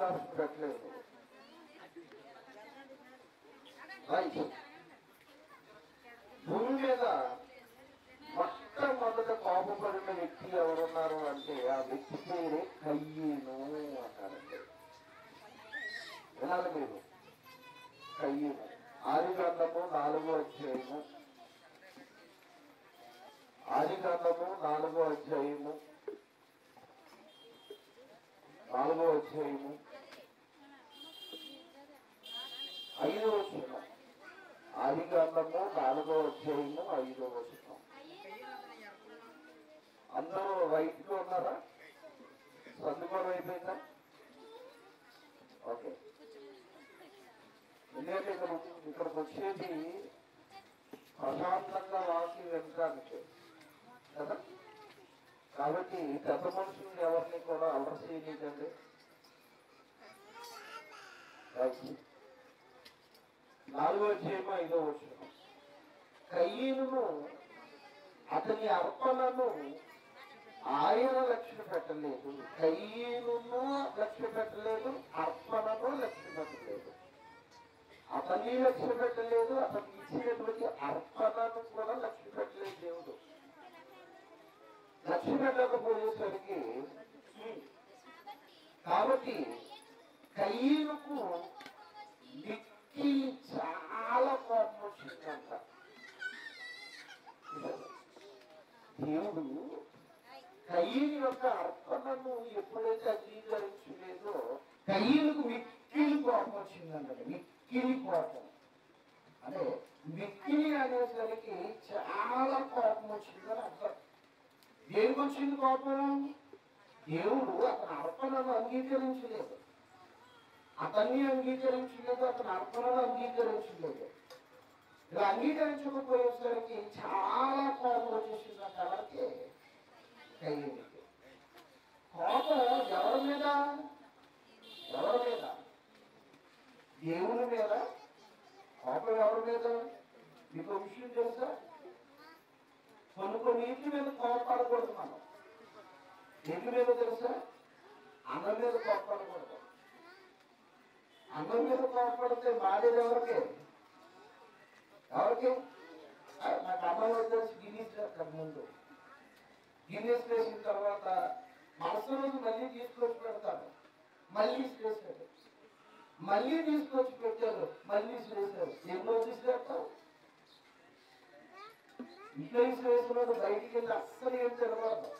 Option పెట్టలేదు right భూమి మీద మొట్టమొదట కోపపడిన వ్యక్తి ఎవరున్నారు అంటే ఆ వ్యక్తి పేరే కయ్యను అంటారండి వినాలి మీరు కయ్యను ఆది గ్రంథము నాలుగో అధ్యాయము ఆది గ్రంథము నాలుగో అధ్యాయము నాలుగో అధ్యాయము ఐదో వచనం ఆది గ్రంథము నాలుగో అధ్యాయము ఐదో వచనం అందరూ రైట్ లో ఉన్నారా సర్దుకోవడం అయిపోయిందా ఓకే ఎందుకంటే ఇక్కడ ఇక్కడికి వచ్చేది ప్రశాంతంగా వాకి వినడానికి కదా కాబట్టి పెద్ద మనుషులు ఎవరిని కూడా అలర చేయలేదండి నాలుగో అధ్యాయం ఐదో వచ్చిన కయ్యను అతని అర్పణను ఆయన లక్ష్య పెట్టలేదు కయ్యను లక్ష్య పెట్టలేదు అర్పణను లక్ష్య పెట్టలేదు అతన్ని లక్ష్య పెట్టలేదు అతనికి ఇచ్చినటువంటి అర్పణను కూడా లక్ష్య పెట్టలేదు దేవుడు లక్ష్య పెట్టకపోయేసరికి కాబట్టి కయ్యనుకు మిక్కి చాలా కోపం వచ్చిందంట దేవుడు కయ్యని యొక్క అర్పణను ఎప్పుడైతే అంగీకరించలేదో కయ్యలకు మిక్కిలి కోపం వచ్చిందంట మిక్కిలి కోపం అంటే మిక్కిలి అనేసరికి చాలా కోపం వచ్చిందని అర్థం దేనికి వచ్చింది కోపం దేవుడు అతని అర్పణను అంగీకరించలేదు అతన్ని అంగీకరించలేదు అతని అర్పణను అంగీకరించలేదు ఇలా అంగీకరించకపోయేసరికి చాలా కోపం వచ్చేసింది ఆ ఎవరికి కయ్యనికి కోపం ఎవరి మీద ఎవరి మీద దేవుని మీద కోపం ఎవరి మీద మీకు ఒక విషయం తెలుసా కొన్ని కొన్ని ఇంటి మీద కోపడకూడదు మనం ఇంటి మీద తెలుసా అన్నం మీద కోపడకూడదు అన్నం మీద కోపడితే మాడేది ఎవరికి ఎవరికి ఆ, నాకు అన్నం వచ్చేసి గిన్నీస్ చేస్తారు ముందు గిన్నీస్ వేసిన తర్వాత మనసు రోజు మళ్ళీ తీసుకొచ్చి పెడతాను మళ్ళీ వేసాడు మళ్ళీ తీసుకొచ్చి పెట్టారు మళ్ళీ వేసారు ఎన్నో తీసుకెళ్తావు ఇంట్లో వేసినప్పుడు బయటికి వెళ్ళి అస్సలు ఏం తెలవదు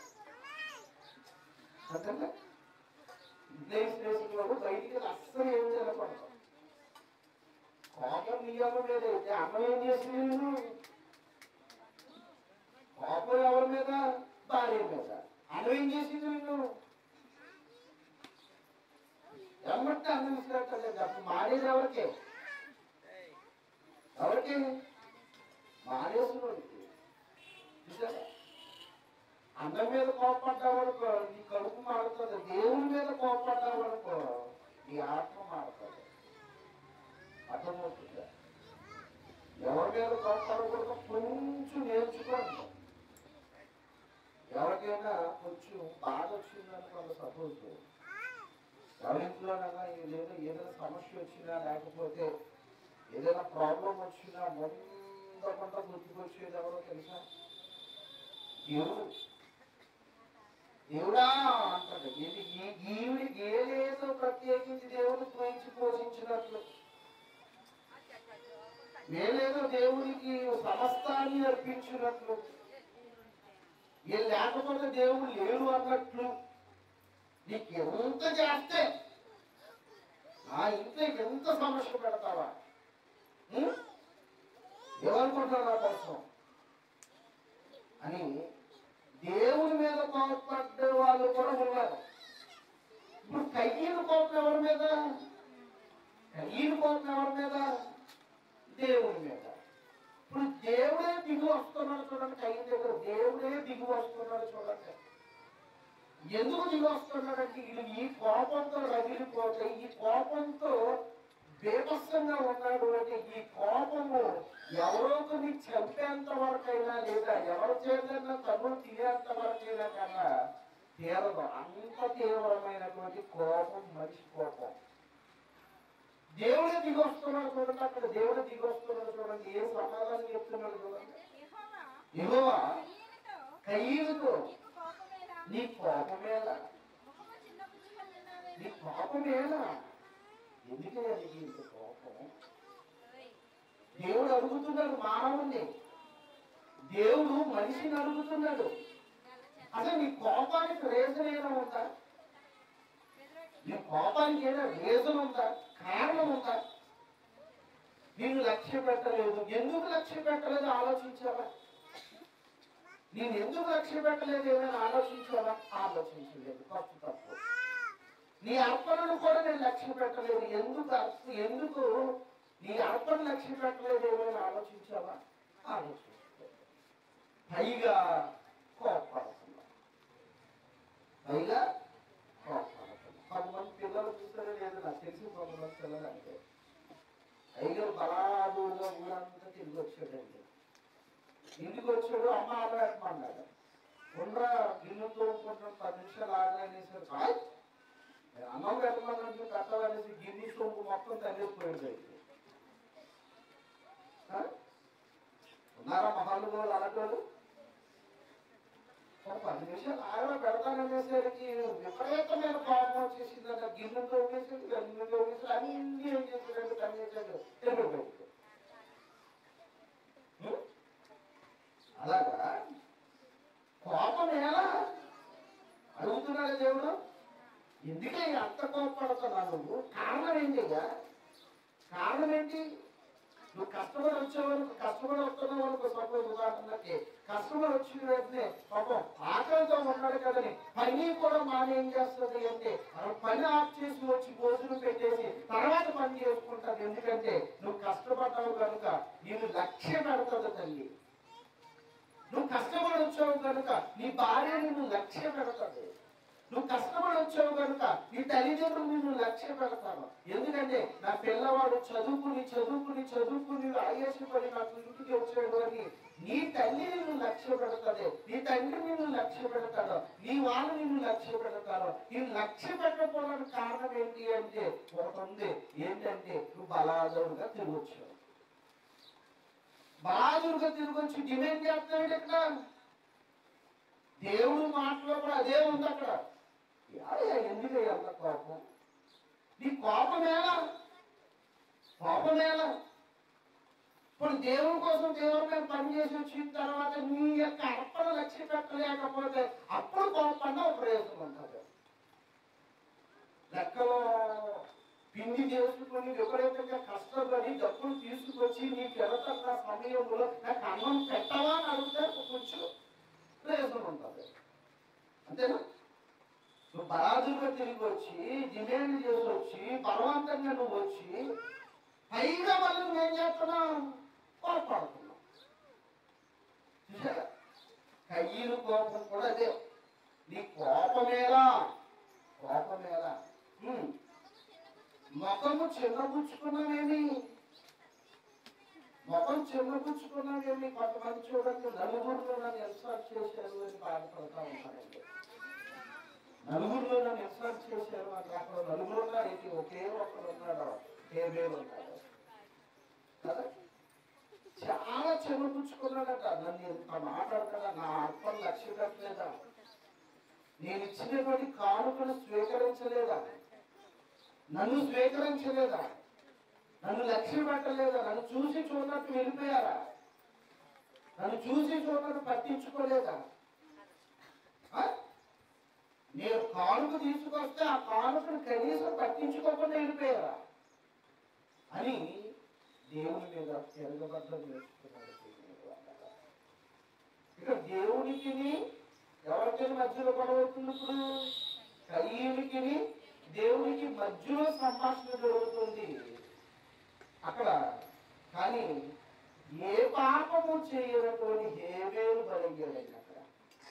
అర్థంగా ఇంట్లో వేసినప్పుడు బయటికి వెళ్ళి అస్సలు ఏం తెలపడదు కోపం నియమం లేదైతే అన్నం ఏం చేసింది నేను కోపం ఎవరి మీద భార్య మీద అన్నం ఏం చేసింది నేను ఎమ్మటే అన్నం ఇచ్చినట్టలేదు అప్పుడు మారేది ఎవరికి ఎవరికి మారేసినోడికి చూసారా అన్నం మీద కోపడ్డావనుకో నీ కడుపు మాడుతుంది దేవుని మీద కోపడ్డావనుకో నీ ఆత్మ మాడుతుంది అర్థమవుతుందా ఎవరి మీద కోపడకూడదు కొంచెం నేర్చుకోండి ఎవరికైనా కొంచెం బాధ వచ్చిందనుకోండి సపోజ్ ఎవరింట్లోనైనా ఏదైనా ఏదైనా సమస్య వచ్చినా లేకపోతే ఏదైనా ప్రాబ్లం వచ్చినా ముందకుండా గుర్తుకొచ్చేది ఎవరో తెలుసా దేవుడు దేవుడా అంటాడు ఇది ఈ ఈవిడికి ఏదేదో ప్రత్యేకించి దేవుని పోయించి పోషించినట్లు నేనేదో దేవునికి సమస్తాన్ని అర్పించినట్లు ఏ లేకపోతే దేవుడు లేడు అన్నట్లు నీకు ఎంత చేస్తే ఆ ఇంట్లో ఎంత సమస్య పెడతావా ఉం? ఏమనుకుంటున్నావు నా కోసం అని దేవుని మీద కోపపడ్డే వాళ్ళు కూడా ఉన్నారు ఇప్పుడు కయ్యను కోపం ఎవరి మీద కయ్యను కోపం ఎవరి మీద దేవుని మీద ఇప్పుడు దేవుడే దిగు వస్తున్నాడు చూడండి కయ్య దగ్గర దేవుడే దిగు వస్తున్నాడు చూడండి ఎందుకు దిగు వస్తున్నాడంటే వీళ్ళు ఈ కోపంతో రగిలిపోతే ఈ కోపంతో బేభత్సంగా ఉన్నాడు అంటే ఈ కోపము ఎవరో కొన్ని చంపేంత వరకైనా లేదా ఎవరి చేతన్నా తమ్ముడు తినేంత వరకైనా కన్నా తీరదు అంత తీవ్రమైనటువంటి కోపం మనిషి కోపం దేవుడే దిగి వస్తున్నాడు చూడండి అక్కడ దేవుడే దిగి వస్తున్నాడు చూడండి ఏ సమాధానం చెప్తున్నాడు చూడండి యెహోవా యెహోవా కయ్యనుతో కయ్యూతో నీకు కోపమేలా? నీ కోపమేలా ముఖము చిన్నబుచ్చుకొనున్నావేమి? నీ కోపమేలా ఎందుకయ్యా నీకు ఇంత కోపం ఓయ్, దేవుడు అడుగుతున్నాడు మానవుణ్ణి దేవుడు మనిషిని అడుగుతున్నాడు అసలు నీ కోపానికి రీజన్ ఏమైనా ఉందా నీ కోపానికి ఏదైనా రీజన్ ఉందా కారణం ఉందా నేను లక్ష్య పెట్టలేదు ఎందుకు లక్ష్య పెట్టలేదు ఆలోచించావా నేను ఎందుకు లక్ష్య పెట్టలేదు ఏమైనా ఆలోచించావా ఆలోచించలేదు తప్పు తప్పు నీ అర్పణను కూడా నేను లక్ష్య పెట్టలేదు ఎందుకు అర్ప- ఎందుకు నీ అర్పణ లక్ష్య పెట్టలేదు ఏమైనా ఆలోచించావా ఆలోచించలేదు పైగా కోపడుతున్నా పైగా కోపడుతున్నా కొంతమంది పిల్లలు చూస్తారో లేదో నాకు తెలిసి కొంతమంది పిల్లలు అంటే అయ్యగారు బలాదుగా ఊరంతా తిరిగి వచ్చాడండి ఇంటికి వచ్చాడు అమ్మ అమ్మ పెట్టమన్నాడు ఉండరా గిన్నె తోముకుంటున్న పది నిమిషాలు ఆగనేసారు కాయ్ అన్నం పెట్టమన్నట్టు పెట్టాలనేసి గిన్నె సొమ్ము మొత్తం తల్లిపోయింది ఉన్నారా మహానుభావులు అలాంటి ఒక పది నిమిషాలు ఆగడ పెడతాననేసరికి విపరీతమైన కోపం వచ్చేసిందట గిన్నె తోమేసి గిన్నె తోమేసి అన్ని ఏం చేసాడు కన్నేసాడు ఎదురుపోయింది అలాగా కోపం ఎలా అడుగుతున్నాడు దేవుడు ఎందుకే అంత కోపడుతున్నావు నువ్వు కారణం ఏంటిగా కారణం ఏంటి నువ్వు కష్టపడి వచ్చేవారు కష్టపడి వస్తున్నావు అనుకో సపోజ్ ఉదాహరణకి కష్టపడి వచ్చిన వెంటనే పాపం ఆకలితో ఉన్నాడు కదని పని కూడా మానే ఏం చేస్తుంది అంటే ఆ పని ఆఫ్ చేసి వచ్చి భోజనం పెట్టేసి తర్వాత పని చేసుకుంటాది ఎందుకంటే నువ్వు కష్టపడ్డావు కనుక నేను లక్ష్యం పెడతాడు తల్లి నువ్వు కష్టపడి వచ్చావు కనుక నీ భార్య నిన్ను లక్ష్య పెడతాడు నువ్వు కష్టపడి వచ్చావు కనుక నీ తల్లిదండ్రులు నిన్ను లక్ష్య పెడతాను ఎందుకంటే నా పిల్లవాడు చదువుకుని చదువుకుని చదువుకుని ఆయాసపడి నాకు ఇంటికి వచ్చాడు అని నీ తల్లి నిన్ను లక్ష్య పెడతాడు నీ తండ్రి నిన్ను లక్ష్య పెడతాడు నీ వాళ్ళు నిన్ను లక్ష్య పెడతారు ఈ లక్ష్య పెట్టకపోవడానికి కారణం ఏంటి అంటే ఒకటి ఉంది ఏంటంటే నువ్వు బలాదవుడుగా తిరగొచ్చావు బలాదురుగా తిరిగి వచ్చి డిమాండ్ చేస్తున్నాడు ఇక్కడ దేవుడు మాటలో కూడా అదే ఉంది అక్కడ యాడయ్యా, ఎందుకు అంత కోపం నీ కోపం ఎలా కోపం ఎలా ఇప్పుడు దేవుడి కోసం దేవుడి మీద పని చేసి వచ్చిన తర్వాత నీ యొక్క అర్పణ లక్ష్య పెట్టలేకపోతే అప్పుడు కోపం ఒక ప్రయోజనం ఉంటుంది లెక్కలో పిండి చేసుకుని విపరీతంగా కష్టపడి డబ్బులు తీసుకొచ్చి నీ పెడతన్న సమయంలో నాకు అన్నం పెట్టవా అని అడిగితే కొంచెం ప్రయోజనం ఉంటుంది అంతేనా నువ్వు బరాజుగా తిరిగి వచ్చి డిమాండ్ చేసి వచ్చి బలవంతంగా నువ్వు వచ్చి పైగా మళ్ళీ నువ్వేం చేస్తున్నావు కోపడుతున్నావు చూసారా కయ్యలు కోపం కూడా అదే నీ కోపమేలా కోపమేలా ఉమ్. ముఖము చిన్నపుచ్చుకున్నావేమి ముఖం చిన్నపుచ్చుకున్నావేమి కొంతమంది చూడండి నలుగురిలో నన్ను ఇన్సల్ట్ చేశారు అని బాధపడతా ఉంటారండి నలుగురిలో నన్ను ఇన్సల్ట్ చేశారు అని అక్కడ నలుగురు ఉన్నారు ఏంటి ఒకే ఒక్కడు ఉన్నాడు హేబేలు ఉన్నాడు కదా చాలా చిన్నపుచ్చుకున్నాడట నన్ను ఇంత మాట్లాడతాడా నా అర్థం లక్ష్య పెట్టలేదా నేను ఇచ్చినటువంటి కానుకను స్వీకరించలేదా నన్ను స్వీకరించలేదా నన్ను లక్ష్య పెట్టలేదా నన్ను చూసి చూడనట్టు వెళ్ళిపోయారా నన్ను చూసి చూడనట్టు పట్టించుకోలేదా ఆ? నేను కానుక తీసుకొస్తే ఆ కానుకను కనీసం పట్టించుకోకుండా వెళ్ళిపోయారా అని దేవుని మీద తిరగబడ్డం నేర్చుకున్నాడు ఇక దేవునికి ఎవరికి మధ్యలో గొడవ అవుతుంది ఇప్పుడు కయ్యూనికి దేవునికి మధ్యలో సంభాషణ జరుగుతుంది అక్కడ కానీ ఏ పాపము చేయనటువంటి హేవేలు బలయ్యాడండి అక్కడ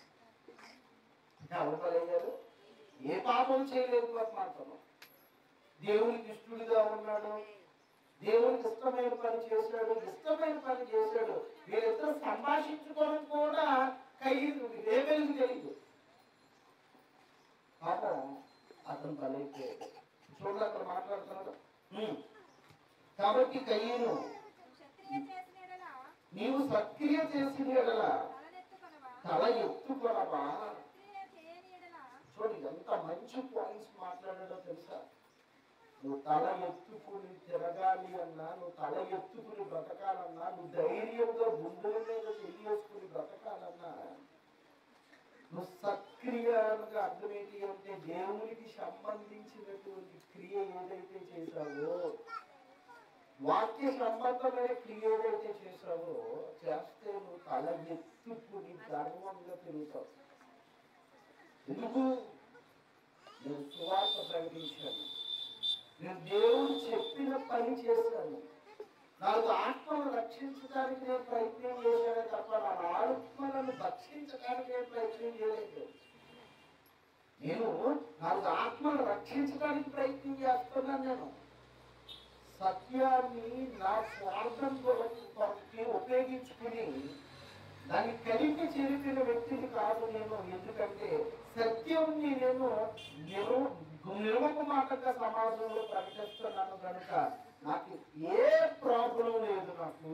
ఎవరు బలయ్యారు ఏ పాపం చేయలేదు మాత్రం దేవునికి ఇష్టడుగా ఉన్నాడు దేవునికి ఇష్టమైన పని చేశాడు ఇష్టమైన పని చేశాడు వీరిద్దరు సంభాషించుకోవడం కూడా కయ్యి హేవేలుకి తెలియదు పాపం అతను బలైపోయాడు చూడండి అక్కడ మాట్లాడుతున్నాడు ఉమ్. కాబట్టి కయ్యను క్షత్రియ చేసిన ఎడల నీవు సక్రియ చేసిన ఎడల తలనెత్తుకొనవా తల ఎత్తుకొనవా సక్రియ చేయని ఎడల చూడండి ఎంత మంచి పాయింట్స్ మాట్లాడాడో తెలుసా నువ్వు తల ఎత్తుకుని తిరగాలి అన్నా నువ్వు తల ఎత్తుకుని బ్రతకాలన్నా నువ్వు ధైర్యంగా గుండెల మీద తెలియసుకుని బ్రతకాలన్నా నువ్వు సక్రియంగా అర్థం ఏంటి అంటే దేవునికి సంబంధించినటువంటి క్రియ ఏదైతే చేశావో వాక్య సంబంధమైన క్రియ ఏదైతే చేశావో చేస్తే నువ్వు తల ఎత్తుకుని గర్వంగా తిరుగుతావు ఎందుకు నేను సువార్త ప్రకటించాను నేను దేవుడు చెప్పిన పని చేశాను నాలుగు ఆత్మలను రక్షించడానికి నేను ప్రయత్నం చేశానే తప్ప నా ఆత్మలను భక్షించడానికి నేను ప్రయత్నం చేయలేదు నేను నాలుగు ఆత్మలను రక్షించడానికి ప్రయత్నం చేస్తున్నాను నేను సత్యాన్ని నా స్వార్థం కొరకు కొరకి ఉపయోగించుకుని దాన్ని కలిపి చేరిపిన వ్యక్తిని కాదు నేను ఎందుకంటే సత్యంని నేను నిరు నిర్మకమాటగా సమాజంలో ప్రకటిస్తున్నాను కనుక నాకు ఏ ప్రాబ్లం లేదు నాకు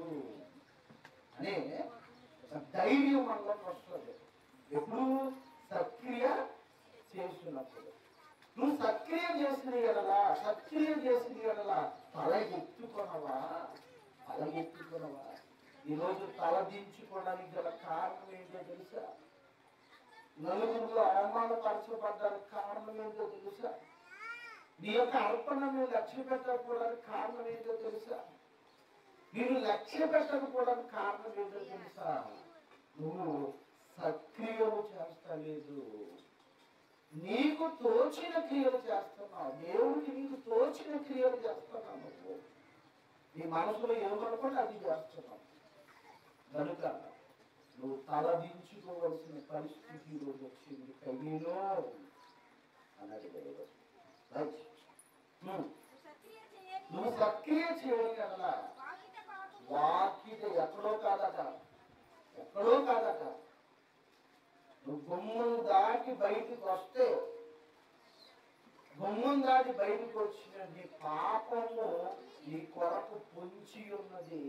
అనే ఒక ధైర్యం మనలోకి వస్తుంది ఎప్పుడు సక్రియ చేస్తున్నప్పుడు నువ్వు సక్రియ చేసిన ఎడలా సక్రియ చేసిన ఎడలా తల ఎత్తుకొనవా తల ఎత్తుకొనవా ఈరోజు తల దించుకోవడానికి గల కారణం ఏంటో తెలుసా నలుగురిలో అవమానపరచబడ్డానికి కారణం ఏంటో తెలుసా నీ యొక్క అర్పణ నువ్వు లక్ష్య పెట్టకపోవడానికి కారణం ఏంటో తెలుసా నేను లక్ష్య పెట్టకపోవడానికి కారణం ఏంటో తెలుసా నువ్వు సక్రియలు చేస్తలేదు నీకు తోచిన క్రియలు చేస్తున్నావు దేవుడికి నీకు తోచిన క్రియలు చేస్తున్నావు నువ్వు నీ మనసులో ఏమనుకోండి అది చేస్తున్నావు కనుక నువ్వు తలదించుకోవలసిన పరిస్థితి ఈరోజు వచ్చింది కయ్యలో అన్నది దేవుడు రైట్. హ్మ్. సక్రియ చేయని నువ్వు సక్రియ చేయడం కదా వాకిట పాపము వాకిట ఎక్కడో కాదట ఎక్కడో కాదట నువ్వు గుమ్మం దాటి బయటికి వస్తే గుమ్మం దాటి బయటికి వచ్చిన నీ పాపము నీ కొరకు పొంచి ఉన్నది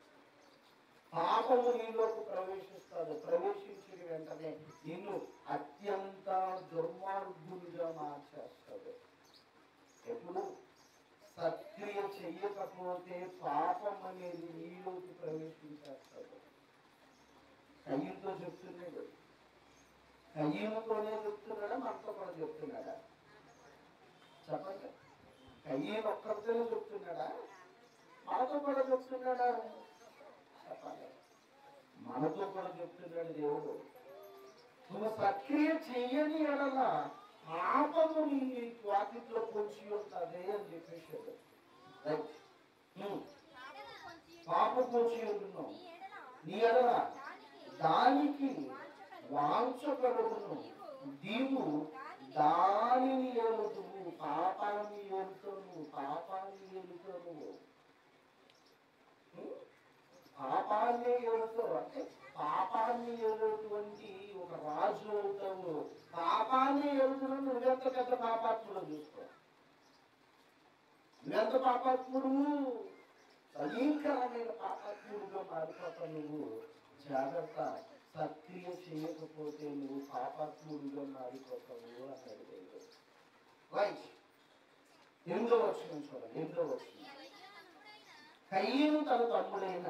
పాపము నీలోకి ప్రవేశిస్తాడు ప్రవేశించిన వెంటనే నిన్ను అత్యంత దుర్మార్గునిగా మార్చేస్తాడు ఎప్పుడు సక్రియ చెయ్యకపోతే పాపం అనేది నీలోకి ప్రవేశించేస్తాడు కయ్యంతో చెప్తున్నాడు కయ్యంతోనే చెప్తున్నాడా మనతో కూడా చెప్తున్నాడా చెప్పండి కయ్యం ఒక్కరితోనే చెప్తున్నాడా మనతో కూడా చెప్తున్నాడా చెప్పండి మనతో కూడా చెప్తున్నాడు దేవుడు నువ్వు సక్రియ చెయ్యని ఎడల పాపము నీ వాకిట్లో పొంచి ఉంటుంది అని చెప్పేశాడు రైట్ హ్మ్. పాపము కొంచెం పాపం పొంచి ఉంటున్నావు నీ ఎడల నీ ఎడల దానికి దానికి వాంఛ కలుగును దీవు దానిని ఏలుతువు పాపాన్ని ఏలుతావు పాపాన్ని ఏలుతావు హ్మ్? పాపాన్ని ఏలుతావు అంటే పాపాన్ని ఏలేటువంటి ఒక రాజు అవుతావు పాపాన్ని ఏలుతున్నావు నువ్వెంత పెద్ద పాపాత్ముడు చూసుకో నువ్వెంత పాపాత్ముడు భయంకరమైన పాపాత్ముడిగా మారిపోతావు నువ్వు జాగ్రత్త సక్రియ చేయకపోతే నువ్వు పాపాత్ముడిగా మారిపోతావు అన్నాడు దేవుడు రైట్ ఎనిమిదో వచ్చిన చూడండి ఎనిమిదో వచ్చిన కయ్యను తన తమ్ముడైన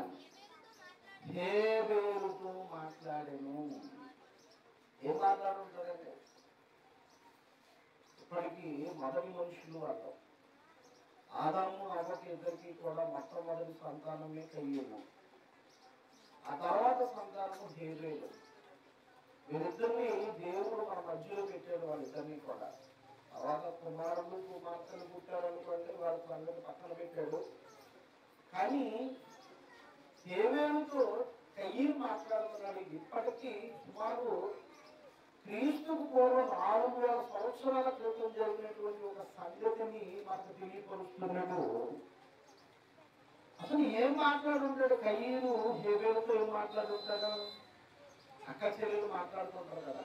హేబేలుతో మాట్లాడాను ఏం మాట్లాడుంటారండి ఇప్పటికీ మొదటి మనుషులు వాళ్ళు ఆదాము అవ్వకి ఇద్దరికి కూడా మొట్టమొదటి సంతానమే కయ్యను ఆ తర్వాత సంతానము హేబేలు వీరిద్దరిని దేవుడు మన మధ్యలో పెట్టాడు వాళ్ళిద్దరిని కూడా తర్వాత కుమారులు కుమార్తెలు పుట్టారు అనుకోండి వాళ్ళ సంగతి పక్కన పెట్టాడు కానీ హేవేలుతో కయ్యను మాట్లాడుతున్నాడు ఇప్పటికీ సుమారు క్రీస్తుకు పూర్వం నాలుగు వేల సంవత్సరాల క్రితం జరిగినటువంటి ఒక సంగతిని మనకు తెలియపరుస్తున్నాడు అసలు ఏం మాట్లాడుంటాడు కయ్యను హేబేలుతో ఏం మాట్లాడుంటాడు అక్క చెల్లెలు మాట్లాడుతుంటారు కదా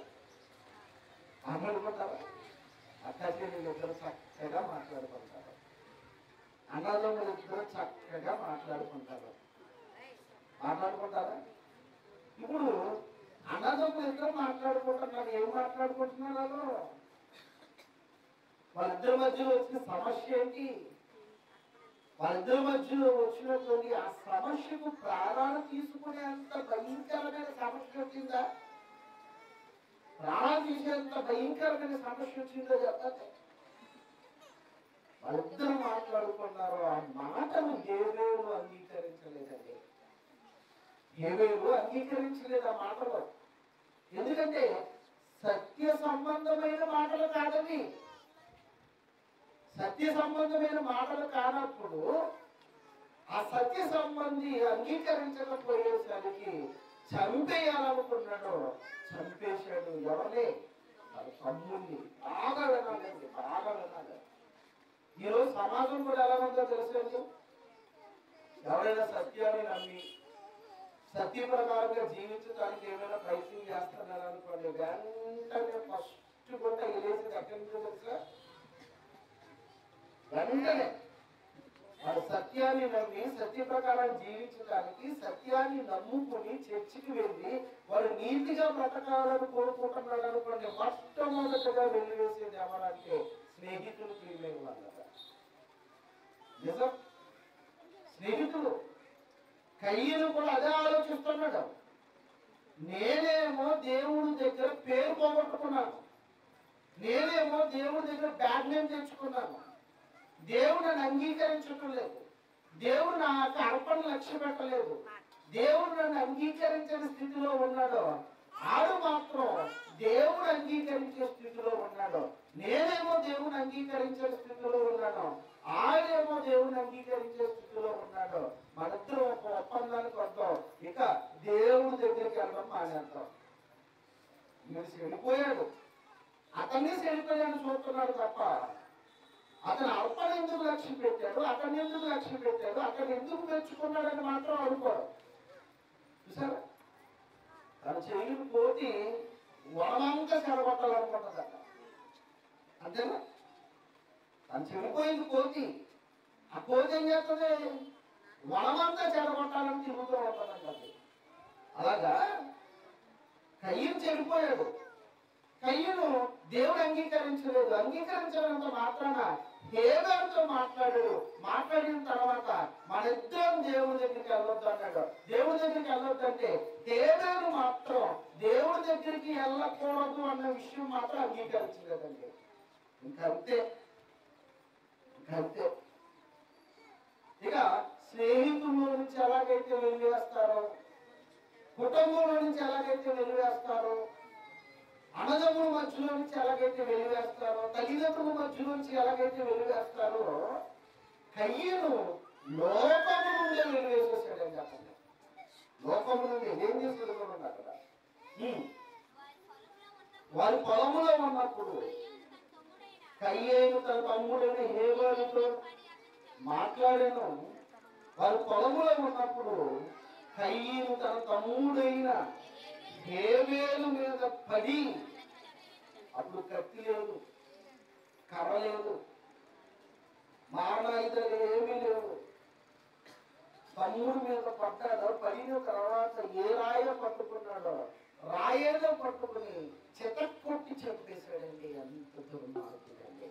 మాట్లాడుకుంటారా అక్క చెల్లెలు ఇద్దరు చక్కగా మాట్లాడుకుంటారు అన్నదమ్ములు ఇద్దరు చక్కగా మాట్లాడుకుంటారు మాట్లాడుకుంటారా ఇప్పుడు అన్నదమ్ములు ఇద్దరు మాట్లాడుకుంటున్నారు ఏం మాట్లాడుకుంటున్నారు వాళ్ళు వాళ్ళిద్దరి మధ్యలో వచ్చిన సమస్య ఏంటి వాళ్ళిద్దరి మధ్యలో వచ్చినటువంటి ఆ సమస్యకు ప్రాణాలు తీసుకునేంత భయంకరమైన సమస్య వచ్చిందా ప్రాణాలు తీసేంత భయంకరమైన సమస్య వచ్చిందో చెప్పండి వాళ్ళిద్దరు మాట్లాడుకున్నారు ఆ మాటను ఏవేరు అంగీకరించలేదండి ఏవేరు అంగీకరించలేదు ఆ మాటలు ఎందుకంటే సత్య సంబంధమైన మాటలు కాదవి సత్య సంబంధమైన మాటలు కానప్పుడు ఆ సత్య సంబంధి అంగీకరించకపోయేసరికి చంపేయాలనుకున్నాడు చంపేశాడు ఎవరిని వాళ్ళ తమ్ముడిని బాగా వినాలండి బాగా వినాలి ఈరోజు సమాజం కూడా ఎలా ఉందో తెలుసండి ఎవరైనా సత్యాన్ని నమ్మి సత్య ప్రకారంగా జీవించడానికి ఏమైనా ప్రయత్నం చేస్తున్నారు అనుకోండి వెంటనే ఫస్ట్ కూడా వెళ్ళేసి ఎక్కడి నుంచో తెలుసా వెంటనే వాడు సత్యాన్ని నమ్మి సత్య ప్రకారం జీవించడానికి సత్యాన్ని నమ్ముకుని చర్చికి వెళ్ళి వాడు నీతిగా బ్రతకాలని కోరుకుంటున్నాడు అనుకోండి మొట్టమొదటిగా వెళ్ళి వేసేది ఎవరంటే స్నేహితులు ప్రియమైన వాళ్ళ నిజం స్నేహితులు కయ్యను కూడా అదే ఆలోచిస్తున్నాడు నేనేమో దేవుడి దగ్గర పేరు పోగొట్టుకున్నాను నేనేమో దేవుడి దగ్గర బ్యాడ్ నేమ్ తెచ్చుకున్నాను దేవుడు నన్ను అంగీకరించటం లేదు దేవుడు నా యొక్క అర్పణ లక్ష్య పెట్టలేదు దేవుడు నన్ను అంగీకరించని స్థితిలో ఉన్నాడు ఆడు మాత్రం దేవుడు అంగీకరించే స్థితిలో ఉన్నాడు నేనేమో దేవుని అంగీకరించే స్థితిలో ఉన్నాను ఆయనేమో దేవుని అంగీకరించే స్థితిలో ఉన్నాడు మనిద్దరం ఒక ఒప్పందానికి వద్దాం ఇక దేవుడి దగ్గరికి వెళ్ళడం మానేద్దాం మీరు చెడిపోయాడు అతన్ని చెడిపోయాడు చూస్తున్నాడు తప్ప అతను అర్పణ ఎందుకు లక్ష్య పెట్టాడు అతన్ని ఎందుకు లక్ష్య పెట్టాడు అతను ఎందుకు మెచ్చుకున్నాడని మాత్రం అనుకోడు చూసారా తన చెయ్యిని కోతి వనమంతా చెడగొట్టాలనుకుంటుందట అంతేనా తను చెడిపోయింది కోతి ఆ కోతి ఏం చేస్తుంది వనమంతా చెడగొట్టాలని తిరుగుతూ ఉంటుందంట అది. అలాగా కయ్యను చెడిపోయాడు కయ్యను దేవుడు అంగీకరించలేదు అంగీకరించడంతో మాత్రాన హేబేరుతో మాట్లాడాడు మాట్లాడిన తర్వాత మన ఇద్దరం దేవుడి దగ్గరికి వెళ్ళొద్దు అన్నాడు దేవుడి దగ్గరికి వెళ్ళొద్దు అంటే హేబేరు మాత్రం దేవుడి దగ్గరికి వెళ్ళకూడదు అన్న విషయం మాత్రం అంగీకరించలేదండి ఇంకా అంతే ఇంకా అంతే ఇక స్నేహితుల నుంచి ఎలాగైతే వెలివేస్తారో కుటుంబంలో నుంచి ఎలాగైతే వెలివేస్తారో అన్నదమ్ముల మధ్యలో నుంచి ఎలాగైతే వెలివేస్తారో తల్లిదండ్రుల మధ్యలో నుంచి ఎలాగైతే వెలివేస్తారో కయ్యను లోకము నుండే వెలివేసేసాడని చెప్పండి లోకము నుండి ఏం చేసుకుంటున్నాడు అక్కడ ఉమ్. వారి పొలములో ఉన్నప్పుడు కయ్యేను తన తమ్ముడైన హేబేలుతో మాట్లాడాను వారి పొలములో ఉన్నప్పుడు కయ్యను తన తమ్ముడైన హేబేలు మీద పడి అప్పుడు కత్తి లేదు కర్ర లేదు మారణాయుధాలు ఏమీ లేవు తమ్ముడు మీద పడ్డాడో పడిన తర్వాత ఏ రాయో పట్టుకున్నాడో రాయేదో పట్టుకుని చితక్కొట్టి చంపేశాడండి అంత దుర్మార్గుడండి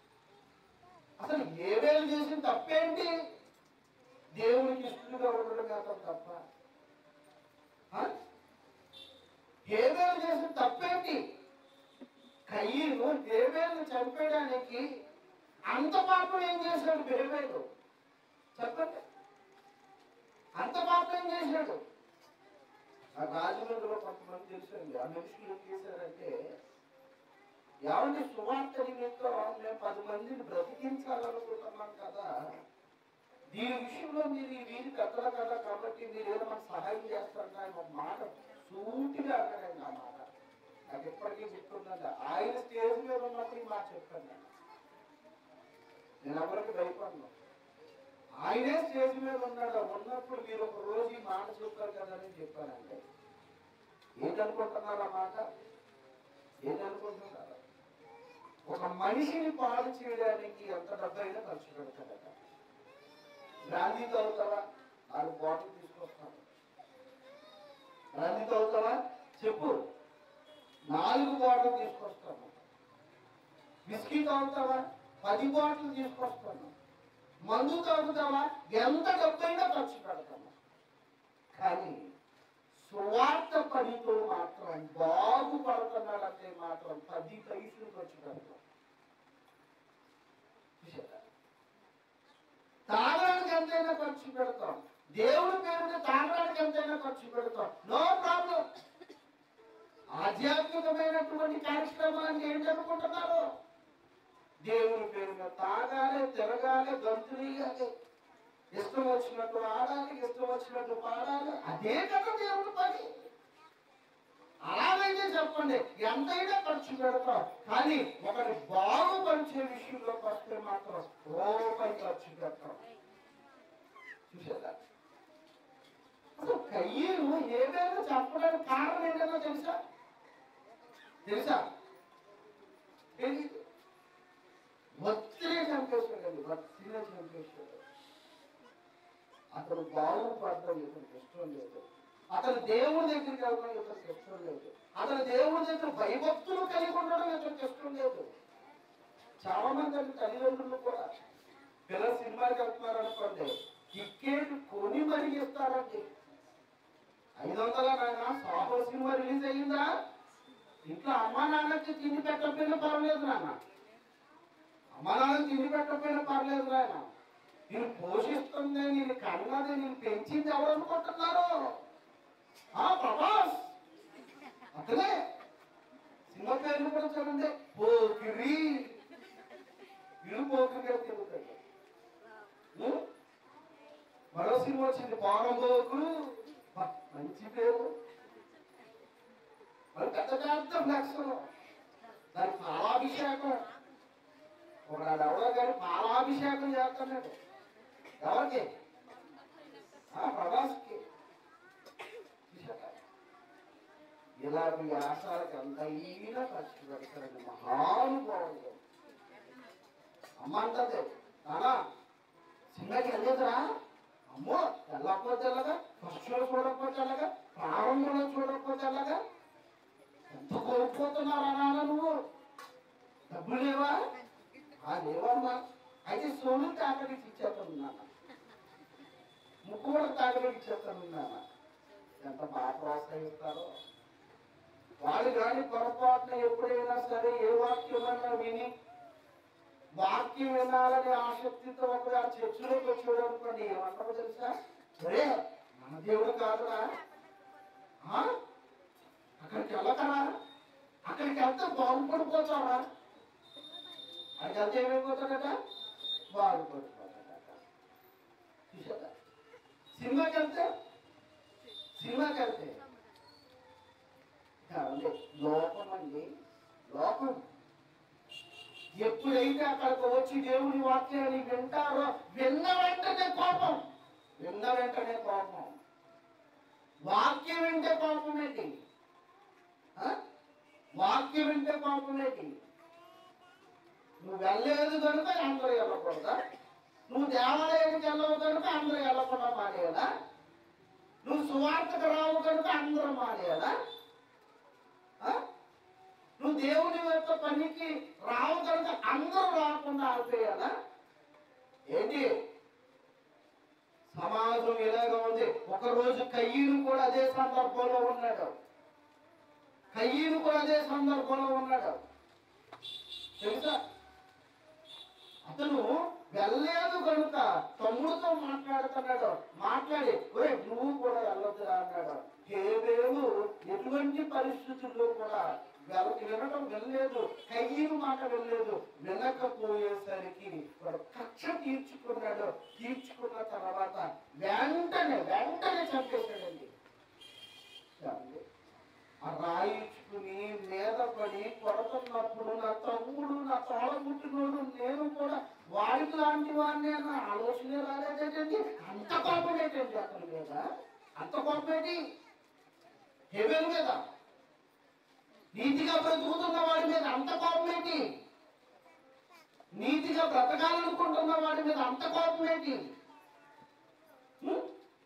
అసలు ఏ వేలు చేసిన తప్పేంటి దేవునికి ఇష్టలుగా ఉండడం కాదు తప్ప ఆ? హేబేలు చేసిన తప్పేంటి కయ్యను హేబేలు చంపేయడానికి అంత పాపం ఏం చేశాడు హేబేలు చెప్పండి అంత పాపం ఏం చేశాడు ఆ రాజమండ్రిలో కొంతమంది తెలుసండి ఆ మనుషులు ఏం చేశారంటే ఎవరిని సువార్త నిమిత్తం మేము పది మందిని బ్రతికించాలనుకుంటున్నాం కదా దీని విషయంలో మీరు ఈ వీధి పెద్దల కదా కాబట్టి మీరు ఏదో మాకు సహాయం చేస్తారని ఆయన ఒక మాట సూటిగా అన్నాడండి ఆ మాట నాకు ఎప్పటికీ గుర్తుందండి ఆయన స్టేజ్ మీద ఉన్నప్పుడు ఈ మాట చెప్పాను నేను. నేను ఎవరికి భయపడను ఆయనే స్టేజ్ మీద ఉన్నాడు ఉన్నప్పుడు మీరు ఒక రోజు ఈ మాట చెప్పారు కదా అని చెప్పానండి ఏంటనుకుంటున్నారు ఆ మాట ఏంటనుకుంటున్నారు ఒక మనిషిని పాడు చేయడానికి ఎంత డబ్బైనా ఖర్చు పెడతాడట బ్రాందీ తాగుతావా నాలుగు బాటిల్ తీసుకొస్తాను బ్రాందీ తాగుతావా చెప్పు నాలుగు బాటిల్ తీసుకొస్తాను విస్కీ తాగుతావా పది బాటిల్ తీసుకొస్తాను మందు తాగుతావా ఎంత డబ్బైనా ఖర్చు పెడతాను కానీ సువార్త పనితో మాత్రం బాగుపడుతున్నాడంటే మాత్రం పది పైసలు ఖర్చు పెడతాం చూశారా? తాగడానికి ఎంతైనా ఖర్చు పెడతాం దేవుడి పేరుని తాగడానికి ఎంతైనా ఖర్చు పెడతాం నో ప్రాబ్లం ఆధ్యాత్మికమైనటువంటి కార్యక్రమాన్ని ఏంటనుకుంటున్నారు దేవుని పేరున తాగాలి తిరగాలి గంతులీయాలి ఇష్టం వచ్చినట్టు ఆడాలి ఇష్టం వచ్చినట్టు పాడాలి అదే కదా దేవుడి పని అలాగైతే చెప్పండి ఎంతైనా ఖర్చు పెడతాం కానీ ఒకటి బాగుపరిచే విషయంలోకి వస్తే మాత్రం రూపాయి ఖర్చు పెడతాం చూసారా అసలు కయ్యలు ఏదైనా చెప్పడానికి కారణం ఏంటో తెలుసా తెలుసా తెలీదు ఒత్తిడే చంపేశాడండి ఒత్తిడే చంపేశాడు అతను బాగుపడడం ఇతనికి ఇష్టం లేదు అతను దేవుడి దగ్గరికి వెళ్ళడం ఇతనికి ఇష్టం లేదు అతను దేవుడి దగ్గర భయభక్తులు కలిగి ఉండడం ఇతనికి ఇష్టం లేదు చాలా మంది అంటే తల్లిదండ్రులు కూడా పిల్లలు సినిమాకి వెళ్తున్నారు అనుకోండి టికెట్ కొని మరి ఇస్తారండి ఐదు వందల నాయన సాహో సినిమా రిలీజ్ అయ్యిందా ఇంట్లో అమ్మా నాన్నకి తిండి పెట్టకపోయినా పర్వాలేదు నాన్న అమ్మా నాన్నకి తిండి పెట్టకపోయినా పర్లేదు నాయన నేను పోషిస్తుంది నేను కన్నది నేను పెంచింది ఎవరు అనుకుంటున్నారు ఆ ప్రభాస్ అతనే సినిమా పేర్లు కూడా చూడండి పోకిరి ఇరు పోకిరిగా తిరుగుతాడు ఉం? మరో సినిమా వచ్చింది పారంబోకు బా, మంచి పేరు మరి పెద్ద పెద్ద ఫ్లెక్స్ దాని పాలాభిషేకం ఒకనాడు ఎవరో కానీ పాలాభిషేకం చేస్తున్నాడు ఎవరికి ఆ ప్రభాస్కి చూశారా? ఇలాంటి వ్యాసాలకు ఎంతైనా ఖర్చు పెడతారండి మహానుభావులు అమ్మ అంటది నానా సినిమాకి వెళ్ళేదిరా అమ్మో వెళ్ళకపోతే ఎలాగా ఫస్ట్ షో చూడకపోతే ఎలాగా ప్రారంభంలో చూడకపోతే ఎలాగా ఎంత కోల్పోతున్నారా నాన్న నువ్వు డబ్బులు లేవా ఆ లేవమ్మా అయితే సోను తాకడికి ఇచ్చేస్తాను నాన్న ముక్కు కూడా తాకడికి ఇచ్చేస్తాను నాన్న ఎంత బాగా ప్రోత్సహిస్తారో వాళ్ళు కానీ పొరపాటున ఎప్పుడైనా సరే ఏ వాక్యమన్నా విని వాక్యం వినాలని ఆసక్తితో ఒక చర్చిలోకి వచ్చాడు అనుకోండి ఏమంటారో తెలుసా ఒరే మన దేవుడు కాదురా ఆ? అక్కడికి వెళ్ళకరా అక్కడికి వెళ్తే బాగుపడిపోతారా అక్కడికి వెళ్తే ఏమైపోతాడట బాగుపడిపోతాడట చూసారా సినిమాకి వెళ్తే సినిమాకి వెళ్తే కాదండి లోపం అండి లోపం ఎప్పుడైతే అక్కడికి వచ్చి దేవుని వాక్యాన్ని వింటారో విన్న వెంటనే కోపం విన్న వెంటనే కోపం వాక్యం వింటే కోపం ఏంటి ఆ? వాక్యం వింటే కోపం ఏంటి నువ్వు వెళ్ళలేదు కనుక అందరూ వెళ్ళకూడదా నువ్వు దేవాలయానికి వెళ్ళవు కనుక అందరూ వెళ్ళకుండా మానేయాలా నువ్వు సువార్తకు రావు కనుక అందరూ మానేయాలా ఆ? నువ్వు దేవుని యొక్క పనికి రావు కనుక అందరూ రాకుండా ఆపేయాలా ఏంటి సమాజం ఇలాగ ఉంది ఒకరోజు కయ్యను కూడా అదే సందర్భంలో ఉన్నాడు కయ్యను కూడా అదే సందర్భంలో ఉన్నాడు తెలుసా అతను వెళ్ళలేదు కనుక తమ్ముడితో మాట్లాడుతున్నాడు మాట్లాడి ఒరే నువ్వు కూడా వెళ్ళొద్దురా అన్నాడు హేబేలు ఎటువంటి పరిస్థితుల్లో కూడా వెళ్ళ వినడం వెళ్ళలేదు కయ్యను మాట వెళ్ళలేదు వినకపోయేసరికి వాడు కక్ష తీర్చుకున్నాడు తీర్చుకున్న తర్వాత వెంటనే వెంటనే చంపేశాడండి చాలండి. ఆ రాయించుకుని మీద పడి కొడుతున్నప్పుడు నా తమ్ముడు నా తోడ పుట్టినోడు నేను కూడా వాడికి లాంటి వాడిని అన్న ఆలోచనే రాలేదేంటండి అంత కోపం ఏంటండి అతని మీద అంత కోపం ఏంటి హెవెన్ మీద నీతిగా బ్రతుకుతున్న వాడి మీద అంత కోపం ఏంటి నీతిగా బ్రతకాలనుకుంటున్న వాడి మీద అంత కోపం ఏంటి ఉం?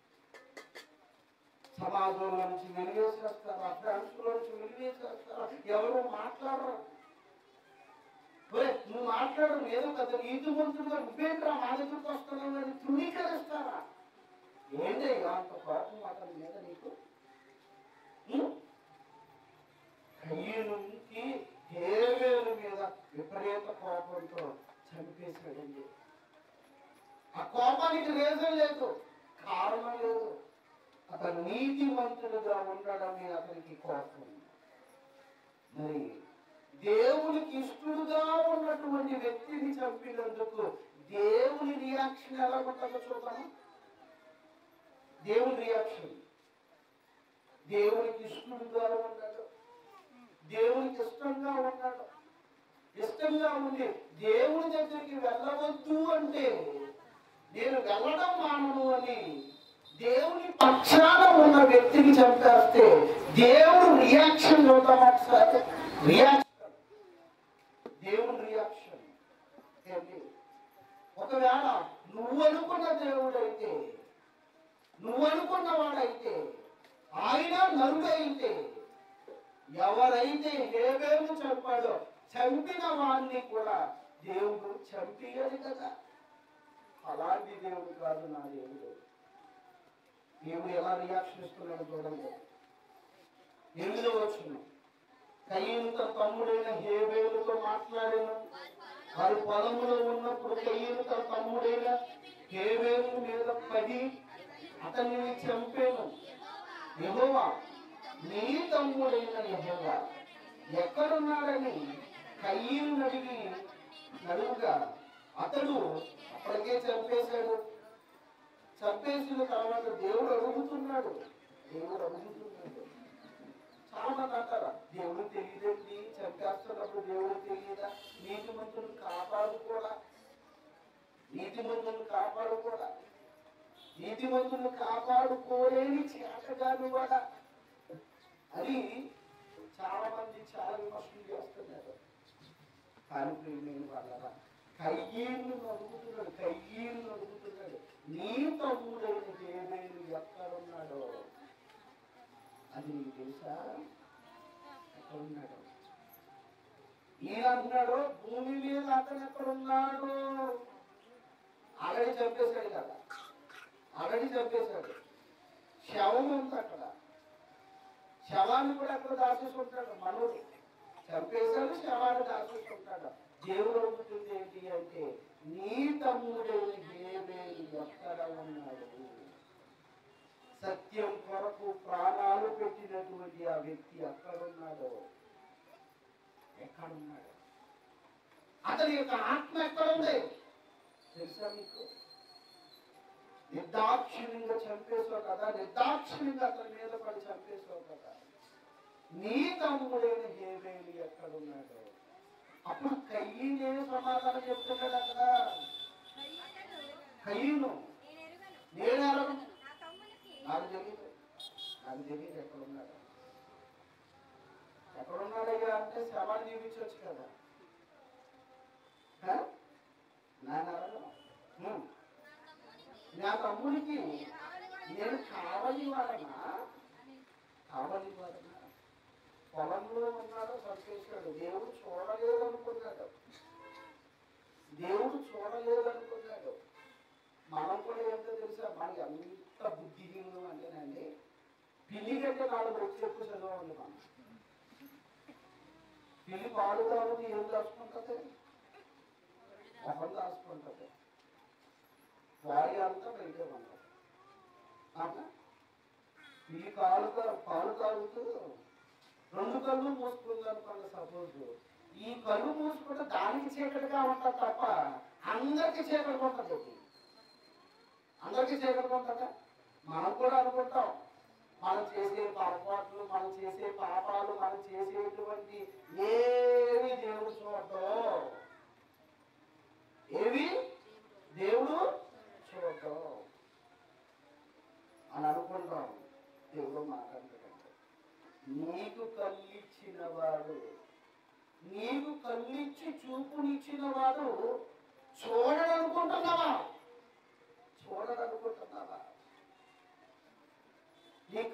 సమాజంలో నుంచి వెలివేసేస్తారు అభ్యాసంలో నుంచి వెలివేసేస్తారు ఎవరు మాట్లాడరు ఒరే, నువ్వు మాట్లాడరు ఏదో కదా నీతి మంత్రులుగా నువ్వేంట్రా మా దగ్గరికి వస్తున్నావు అని తృణీకరిస్తారా ఏంటి అంత కోపం అతని మీద నీకు ఉం? కయ్యూనికి హేవేలు మీద విపరీత కోపంతో చంపేశాడండి ఆ కోపానికి రీజన్ లేదు కారణం లేదు అతను నీతిమంతుడుగా ఉండడమే అతనికి కోపం మరి దేవునికి ఇష్టడుగా ఉన్నటువంటి వ్యక్తిని చంపినందుకు దేవుని రియాక్షన్ ఎలా ఉంటుందో చూద్దాము దేవుని రియాక్షన్ దేవునికి ఇష్టడుగా ఉన్నాడు దేవునికి ఇష్టంగా ఉన్నాడు ఇష్టంగా ఉంది దేవుని దగ్గరికి వెళ్ళవద్దు అంటే నేను వెళ్ళడం మానను అని దేవుని పక్షాన ఉన్న వ్యక్తిని చంపేస్తే దేవుడు రియాక్షన్ చూద్దాం ఒకసారి రియాక్షన్ దేవుని రియాక్షన్ ఏంటి ఒకవేళ నువ్వు అనుకున్న దేవుడైతే నువ్వు అనుకున్న వాడైతే ఆయన నరుడైతే ఎవరైతే హేవేలు చంపాడో చంపిన వాడిని కూడా దేవుడు చంపియదు కదా అలాంటి దేవుడు కాదు నా దేవుడు దేవుడు ఎలా రియాక్షన్ ఇస్తున్నాడు చూడండి ఎనిమిదో వచ్చిన కయ్యను తన తమ్ముడైన హేబేలుతో మాట్లాడాను వారి పొలములో ఉన్నప్పుడు కయ్యను తన తమ్ముడైన హేబేలు మీద పడి అతనిని చంపాను యెహోవా నీ తమ్ముడైన యెహోవా ఎక్కడున్నాడని కయ్యను అడిగి నడువుగా అతడు అప్పటికే చంపేశాడు చంపేసిన తర్వాత దేవుడు అడుగుతున్నాడు దేవుడు అడుగుతున్నాడు చాలా మంది అంటారా దేవుడు తెలియదండి చంపేస్తున్నప్పుడు దేవుడు తెలియదా నీతి మంతులు కాపాడుకోడా నీతి మంతులు కాపాడుకోడా నీతి మంతులు కాపాడుకోలేని చేతగాను కూడా అని చాలా మంది చాలా విమర్శలు చేస్తున్నారు కానీ ప్రియమైన వాళ్ళరా కయ్యేళ్ళు అడుగుతున్నాడు కయ్యేళ్ళు అడుగుతున్నాడు నీ తమ్ముడైన దేవేలు ఎక్కడున్నాడో అది నీకు తెలుసా ఎక్కడున్నాడు ఈయన అంటున్నాడు భూమి మీద అతను ఎక్కడున్నాడు ఆల్రెడీ చంపేశాడు కదా ఆల్రెడీ చంపేశాడు శవం ఉంది అక్కడ శవాన్ని కూడా అక్కడ దాచేసుకుంటాడు మనోడు చంపేశాడు శవాన్ని దాచేసుకుంటాడు దేవుడు అడుగుతుంది ఏంటి అంటే నీ తమ్ముడైన హేబేలు ఎక్కడ ఉన్నాడు సత్యం కొరకు ప్రాణాలు పెట్టినటువంటి ఆ వ్యక్తి ఎక్కడున్నాడో ఎక్కడున్నాడు అతని యొక్క ఆత్మ ఎక్కడుంది తెలుసా మీకు నిర్దాక్షిణ్యంగా చంపేసావు కదా నిర్దాక్షిణ్యంగా అతని మీద పడి చంపేసావు కదా నీ తమ్ముడైన హేబేలు ఎక్కడున్నాడు అప్పుడు కయ్యనే సమాధానం చెప్తున్నాడు అక్కడ కయ్యను నేను నేను ఎరుగను ఎరగను నా తమ్మునికి నాకు తెలియదు నాకు తెలియదు ఎక్కడున్నాడు ఎక్కడున్నాడయ్యా అంటే శవాన్ని చూపించవచ్చు కదా హ? నేను అడగను హ్మ్. నా తమ్ముడికి నేను కావలి వాడనా కావలి వాడనా పొలంలో ఉన్నాడు చంపేశాడు దేవుడు చూడలేదు అనుకున్నాడు దేవుడు చూడలేదు అనుకున్నాడు మనం కూడా ఏంటో తెలుసా మనకి ఎంత బుద్ధిహీనం అంటేనండి పిల్లి కంటే నాలుగు వచ్చి ఎక్కువ చదవండి మనం పిల్లి పాలు తాగుతూ ఏం దాచుకుంటుంది మొహం దాచుకుంటుంది వాడి అంతా బయటే ఉంటుంది అవునా? పిల్లి కాలు తా- పాలు తాగుతూ రెండు కళ్ళు మూసుకుంది అనుకోండి సపోజ్ ఈ కళ్ళు మూసుకుంటే దానికి చీకటిగా ఉంటుంది తప్ప అందరికీ చీకటి ఉంటుంది ఇది. అందరికీ చీకటి ఉంటుందా మనం కూడా అనుకుంటాం మనం చేసే పొరపాట్లు మనం చేసే పాపాలు మనం చేసేటువంటి ఏవి దేవుడు చూడటం ఏవి దేవుడు చూడటం అని అనుకుంటాం దేవుడు మాట్లాడతాడంటే నీకు కళ్ళిచ్చిన వాడు నీకు కళ్ళిచ్చి చూపునిచ్చిన వాడు చూడడనుకుంటున్నావా చూడడనుకుంటున్నావా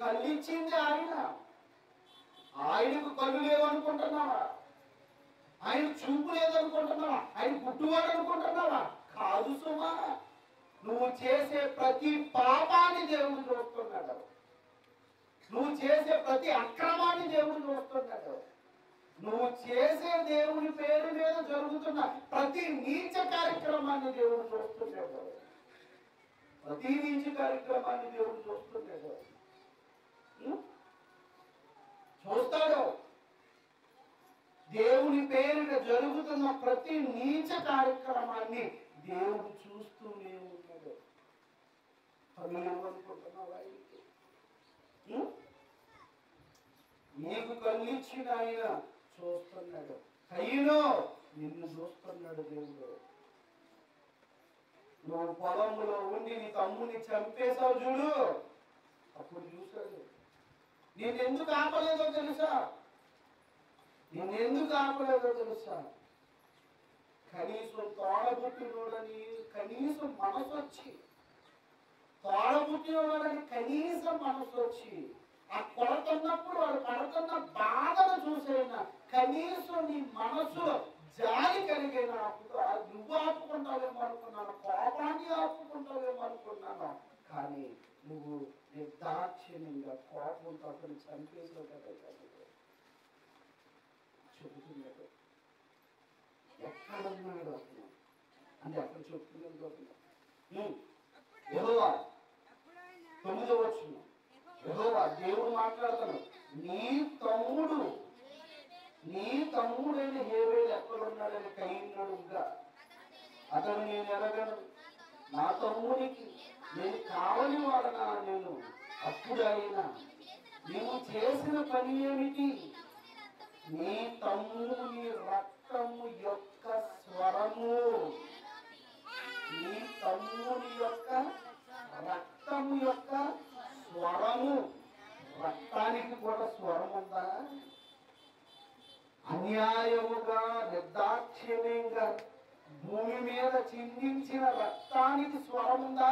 కళ్ళు ఇచ్చింది ఆయన ఆయనకు కళ్ళు లేవు అనుకుంటున్నావా ఆయన చూపు లేదనుకుంటున్నావా ఆయన పుట్టువాడు అనుకుంటున్నావా కాదు సుమా నువ్వు చేసే ప్రతి పాపాన్ని దేవుడు చూస్తున్నాడు నువ్వు చేసే ప్రతి అక్రమాన్ని దేవుడు చూస్తున్నాడు నువ్వు చేసే దేవుని పేరు మీద జరుగుతున్న ప్రతి నీచ కార్యక్రమాన్ని దేవుడు చూస్తున్నాడు ప్రతి నీచ కార్యక్రమాన్ని దేవుడు చూస్తున్నాడు ఉం? చూస్తాడు దేవుని పేరిట జరుగుతున్న ప్రతి నీచ కార్యక్రమాన్ని దేవుడు చూస్తూనే ఉన్నాడు అనుకుంటున్నావా ఆయనకి? ఉం? నీకు కళ్ళిచ్చిన ఆయన చూస్తున్నాడు కయ్యను నిన్ను చూస్తున్నాడు దేవుడు నువ్వు పొలంలో ఉండి నీ తమ్ముని చంపేశావు చూడు అప్పుడు చూశాడు నేను ఎందుకు ఆపలేదో తెలుసా నేను ఎందుకు ఆపలేదో తెలుసా కనీసం తోడబుట్టినోడని కనీసం మనసు వచ్చి తోడబుట్టినోడని కనీసం మనసు వచ్చి ఆ కొడుతున్నప్పుడు వాడు పడుతున్న బాధను చూసైనా కనీసం నీ మనసు జాలి కలిగైనా ఆపుతూ ఆ నువ్వు ఆపుకుంటావేమో అనుకున్నాను కోపాన్ని ఆపుకుంటావేమో అనుకున్నాను కానీ నువ్వు నిర్దాక్షిణ్యంగా కోపంతో అతను చంపేసావు కదా తల్లి. చెబుతున్నాడు ఎక్కడున్నాడు అతను అంటే అక్కడ చెప్తున్నాడు యెహోవా తొమ్మిదో వచ్చిన యెహోవా దేవుడు మాట్లాడుతాను నీ తమ్ముడు నీ తమ్ముడైన హేవేలు ఎక్కడున్నాడని కైన్నాడుగా అతను నేను ఎరగను నా తమ్మునికి నేను కావలి వాడనా నేను అప్పుడు అయినా నీవు చేసిన పని ఏమిటి నీ తమ్ముని రక్తము యొక్క స్వరము నీ తమ్ముని యొక్క రక్తము యొక్క స్వరము రక్తానికి కూడా స్వరం ఉందా అన్యాయముగా నిర్దాక్షిణ్యంగా భూమి మీద చిందించిన రక్తానికి స్వరం ఉందా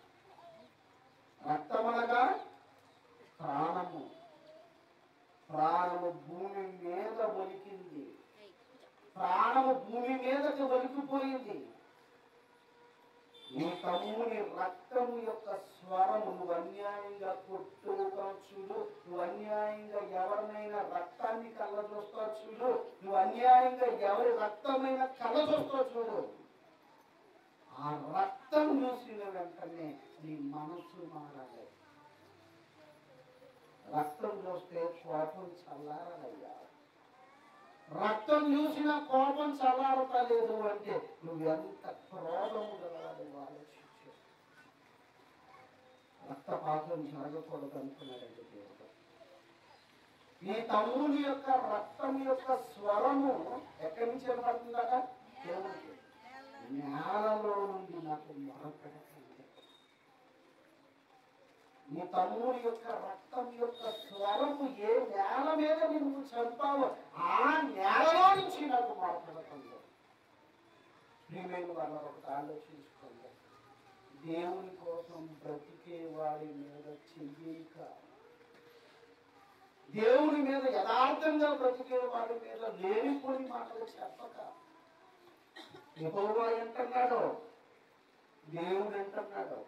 రక్తమనగా ప్రాణము ప్రాణము భూమి మీద ఒలికింది ప్రాణము భూమి మీదకి ఒలికిపోయింది నీ తమ్ముని రక్తము యొక్క స్వరము నువ్వు అన్యాయంగా కొట్టుతావు చూడు నువ్వు అన్యాయంగా ఎవరినైనా రక్తాన్ని కళ్ళ చూస్తావు చూడు నువ్వు అన్యాయంగా ఎవరి రక్తమైన కళ్ళ చూస్తావు చూడు ఆ రక్తం చూసిన వెంటనే నీ మనసు మారాలి రక్తం చూస్తే కోపం చల్లారయ్యా రక్తం చూసిన కోపం చల్లారతలేదు అంటే నువ్వు ఎంత క్రోధము గలవాడు ఆలోచించు రక్తపాతం జరగకూడదు అనుకున్నాడండి దేవుడు ఈ తమ్ముని యొక్క రక్తం యొక్క స్వరము ఎక్కడి నుంచి వినపడుతుందట దేవుడికి నేలలో నుండి నాకు మొరపెడకండి నీ తమ్ముడి యొక్క రక్తం యొక్క స్వరము ఏ నేల మీద నువ్వు చంపావో ఆ నేలలో నుంచి నాకు మొరపెడకండి ప్రియమైన వాళ్ళ ఒకటి ఆలోచించుకోండి దేవుని కోసం బ్రతికే వాడి మీద చెయ్యక దేవుని మీద యథార్థంగా బ్రతికే వాడి మీద లేనిపోని మాటలు చెప్పక యెహోవా అంటున్నాడు దేవుడు అంటున్నాడు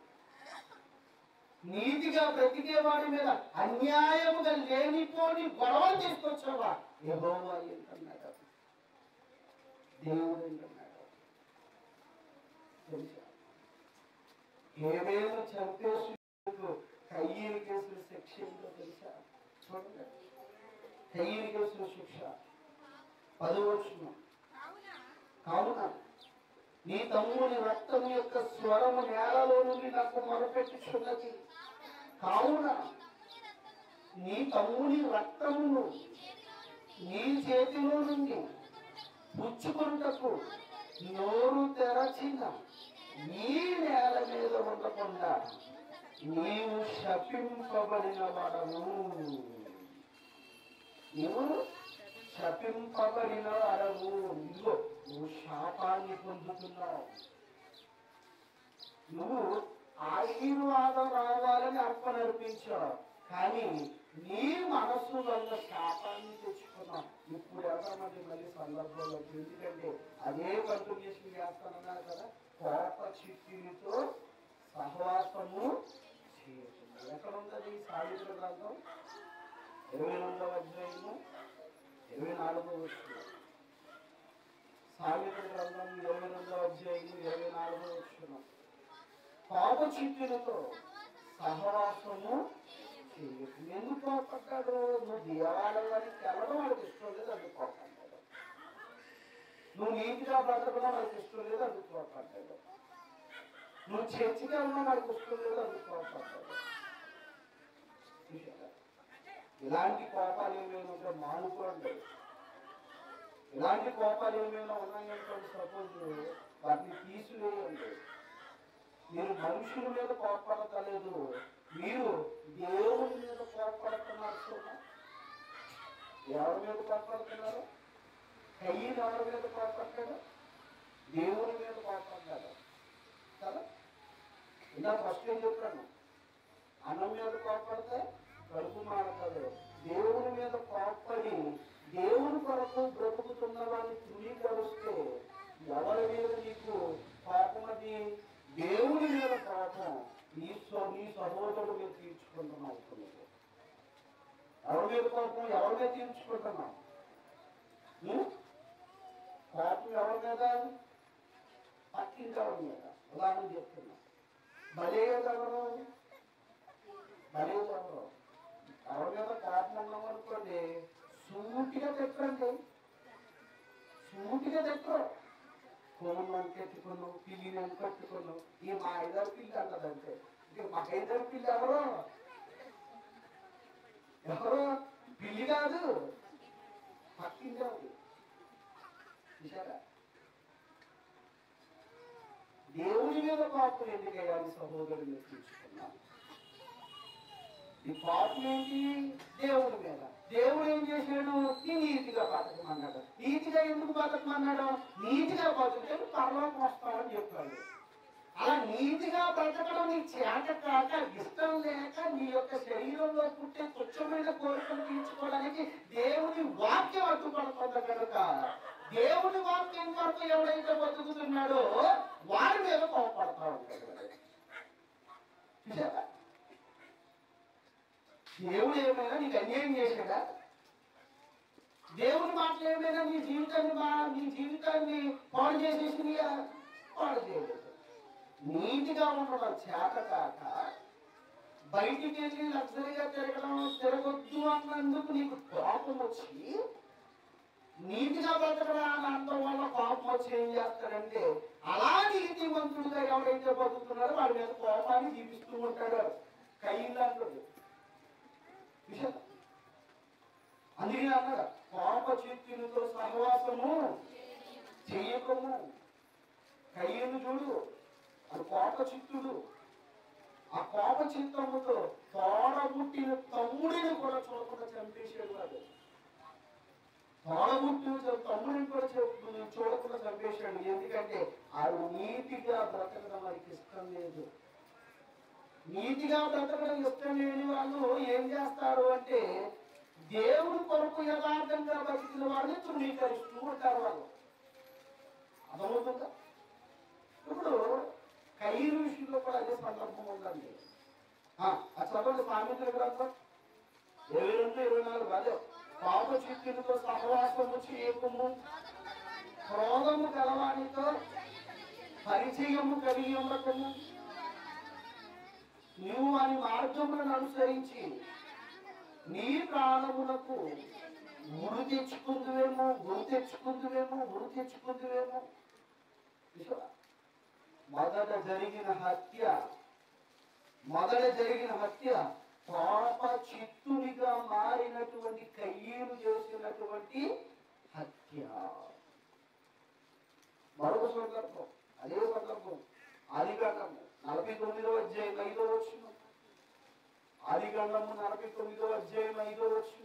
నీతిగా బ్రతికే వాడి మీద అన్యాయముగా లేనిపోని గొడవలు తీసుకొచ్చావా యెహోవా అంటున్నాడు దేవుడు అంటున్నాడు తెలుసా ఏమేమి చంపేసి కయ్యేలు కేసుల శిక్ష ఏంటో తెలుసా చూడండి కయ్యేలు కేసుల శిక్ష పదవచ్చు కావున నీ తమ్ముని రక్తం యొక్క స్వరము నేలలో నుండి నాకు మొరపెట్టుచున్నది కావున నీ తమ్ముని రక్తమును నీ చేతిలో నుండి పుచ్చుకొనుటకు నోరు తెరచిన ఈ నేల మీద ఉండకుండా నీవు శపింపబడిన వాడను నీవు శపింపబడిన వాడవు ఇదిగో నువ్వు శాపాన్ని పొందుతున్నావు నువ్వు ఆశీర్వాదం రావాలని అర్పణ అర్పించావు కానీ నీ మనస్సు వల్ల శాపాన్ని తెచ్చుకున్నాం ఇప్పుడు వెళ్దామంటే మళ్ళీ సందర్భంలో ఎందుకంటే అదే కంటిన్యూషన్ చేస్తానన్నారు కదా కోప చిట్టితో సహవాసము చేయకుండా ఎక్కడ ఉన్నది సాహిత్య గ్రంథం ఇరవై రెండవ అధ్యాయము ఇరవై నాలుగో వచ్చిన సాహిత్య గ్రంథం ఇరవై రెండవ అధ్యాయము ఇరవై నాలుగో వచ్చిన పాప చిట్టులతో సహవాసము చేయకు. ఎందుకు కోపడ్డాడు నువ్వు దేవాలయానికి వెళ్ళడం వాడికి ఇష్టం లేదు అందుకు కోపడ్డాడు నువ్వు నీతిగా బ్రతకడం వాడికి ఇష్టం లేదు అందుకు కోపడ్డాడు నువ్వు చర్చికి వెళ్ళడం వాడికి ఇష్టం లేదు అందుకు కోపడ్డాడు చూశారా? ఇలాంటి కోపాలు ఏమైనా ఉంటే మానుకోండి ఇలాంటి కోపాలు ఏమైనా ఉన్నాయనుకోండి సపోజ్ వాటిని తీసివేయండి మీరు మనుషుల మీద కోపడతలేదు మీరు దేవుని మీద కోపడుతున్నారు చూడ ఎవరి మీద కోపడుతున్నారు కయ్యను ఎవరి మీద కోపడ్డాడు దేవుని మీద కోపడ్డాడు కదా ఇలా ఫస్ట్ ఏం చెప్పాను అన్నం మీద కోపడితే కడుపు మాడతాడు దేవుని మీద కోపడి దేవుని కొరకు బ్రతుకుతున్న వాడిని తృణీకరిస్తే ఎవరి మీద నీకు కోపమది దేవుని మీద కోపం నీ సో నీ సహోదరుడు మీద తీర్చుకుంటున్నావు ఇప్పుడు నువ్వు. ఎవరి మీద కోపం ఎవరి మీద తీర్చుకుంటున్నావు ఉం? కోపం ఎవరి మీద పక్కింటి ఎవరి మీద ఉదాహరణ చెప్తున్నా భలే ఎవరు భలే ఎవరు ఎవరి మీద కోపం ఉన్నాం అనుకోండి సూటిగా తిట్టండి సూటిగా తిట్టరు కోమను వెనకెట్టుకున్నావు పిల్లిని వెనకట్టుకున్నావు ఈ మా ఐదారు పిల్లి అన్నదంటే ఇక మా ఐదారు పిల్లి ఎవరు ఎవరు పిల్లి కాదు పక్కింది కాదు చూసారా దేవుని మీద కోపం ఎందుకయ్యా అని సహోదరుని మీద తీసుకున్నాం ఈ పాపం ఏంటి దేవుడి మీద దేవుడు ఏం చేశాడు నీ నీతిగా బతకమన్నాడు నీతిగా ఎందుకు బతకమన్నాడు నీతిగా బతికితే నువ్వు పరలోకం వస్తావని చెప్పాడు అలా నీతిగా బ్రతకడం నీ చేత కాక ఇష్టం లేక నీ యొక్క శరీరంలో పుట్టే తుచ్చమైన కోరికలు తీర్చుకోవడానికి దేవుని వాక్యం అడ్డుపడుతుంది కనుక దేవుని వాక్యం కొరకు ఎవడైతే బతుకుతున్నాడో వారి మీద కోపడతా ఉంటాడు చూసారా దేవుడు ఏమైనా నీకు అన్యాయం చేశాడా దేవుని మాటలు ఏమైనా నీ జీవితాన్ని మా నీ జీవితాన్ని పాడు చేసేసినాయా పాడు చేయలేదు నీతిగా ఉండడం చేత కాక బయటికి వెళ్ళి లగ్జరీగా తిరగడం తిరగొద్దు అన్నందుకు నీకు కోపం వచ్చి నీతిగా బ్రతకడం అందరం వల్ల కోపం వచ్చి ఏం చేస్తాడంటే అలా నీతిమంతుడుగా ఎవరైతే బతుకుతున్నారో వాడి మీద కోపాన్ని చూపిస్తూ ఉంటాడు కయ్యిల్లు అంటాడు విషయం అందుకే అన్నాడు కోప చిత్తులతో సహవాసము చెయ్యకము కయ్యను చూడు అది కోప చిత్తుడు ఆ కోప చిత్తముతో తోడబుట్టిన తమ్ముడిని కూడా చూడకుండా చంపేసాడు వాడు తోడబుట్టిన తమ్ముడిని కూడా చూ- చూడకుండా చంపేశాడు ఎందుకంటే ఆడు నీతిగా బ్రతకడం వారికి ఇష్టం లేదు నీతిగా బ్రతకడం ఇష్టం లేని వాళ్ళు ఏం చేస్తారు అంటే దేవుని కొరకు యథార్థంగా బతికిన వాళ్ళని తృణీకరిస్తూ ఉంటారు వాళ్ళు అర్థమవుతుందా ఇప్పుడు కయ్యూరు విషయంలో కూడా అదే సందర్భం ఉందండి ఆ, అది చదవండి సామెతల గ్రంథం ఇరవై రెండు ఇరవై నాలుగు అదే పాప చిత్తులతో సహవాసము చేయకము క్రోధము గలవానితో పరిచయము కలిగి ఉండకము నీవు వాని మార్గములను అనుసరించి నీ ప్రాణములకు ఉరు తెచ్చుకుందువేమో ఉరు తెచ్చుకుందువేమో ఉరు తెచ్చుకుందువేమో చూసావా? మొదట జరిగిన హత్య మొదట జరిగిన హత్య పాప చిత్తునిగా మారినటువంటి కయ్యూలు చేసినటువంటి హత్య మరొక సందర్భం అదే సందర్భం ఆదికాండము నలభై తొమ్మిదో అధ్యాయం ఐదో వచ్చిన ఆదికాండము నలభై తొమ్మిదో అధ్యాయం ఐదో వచ్చిన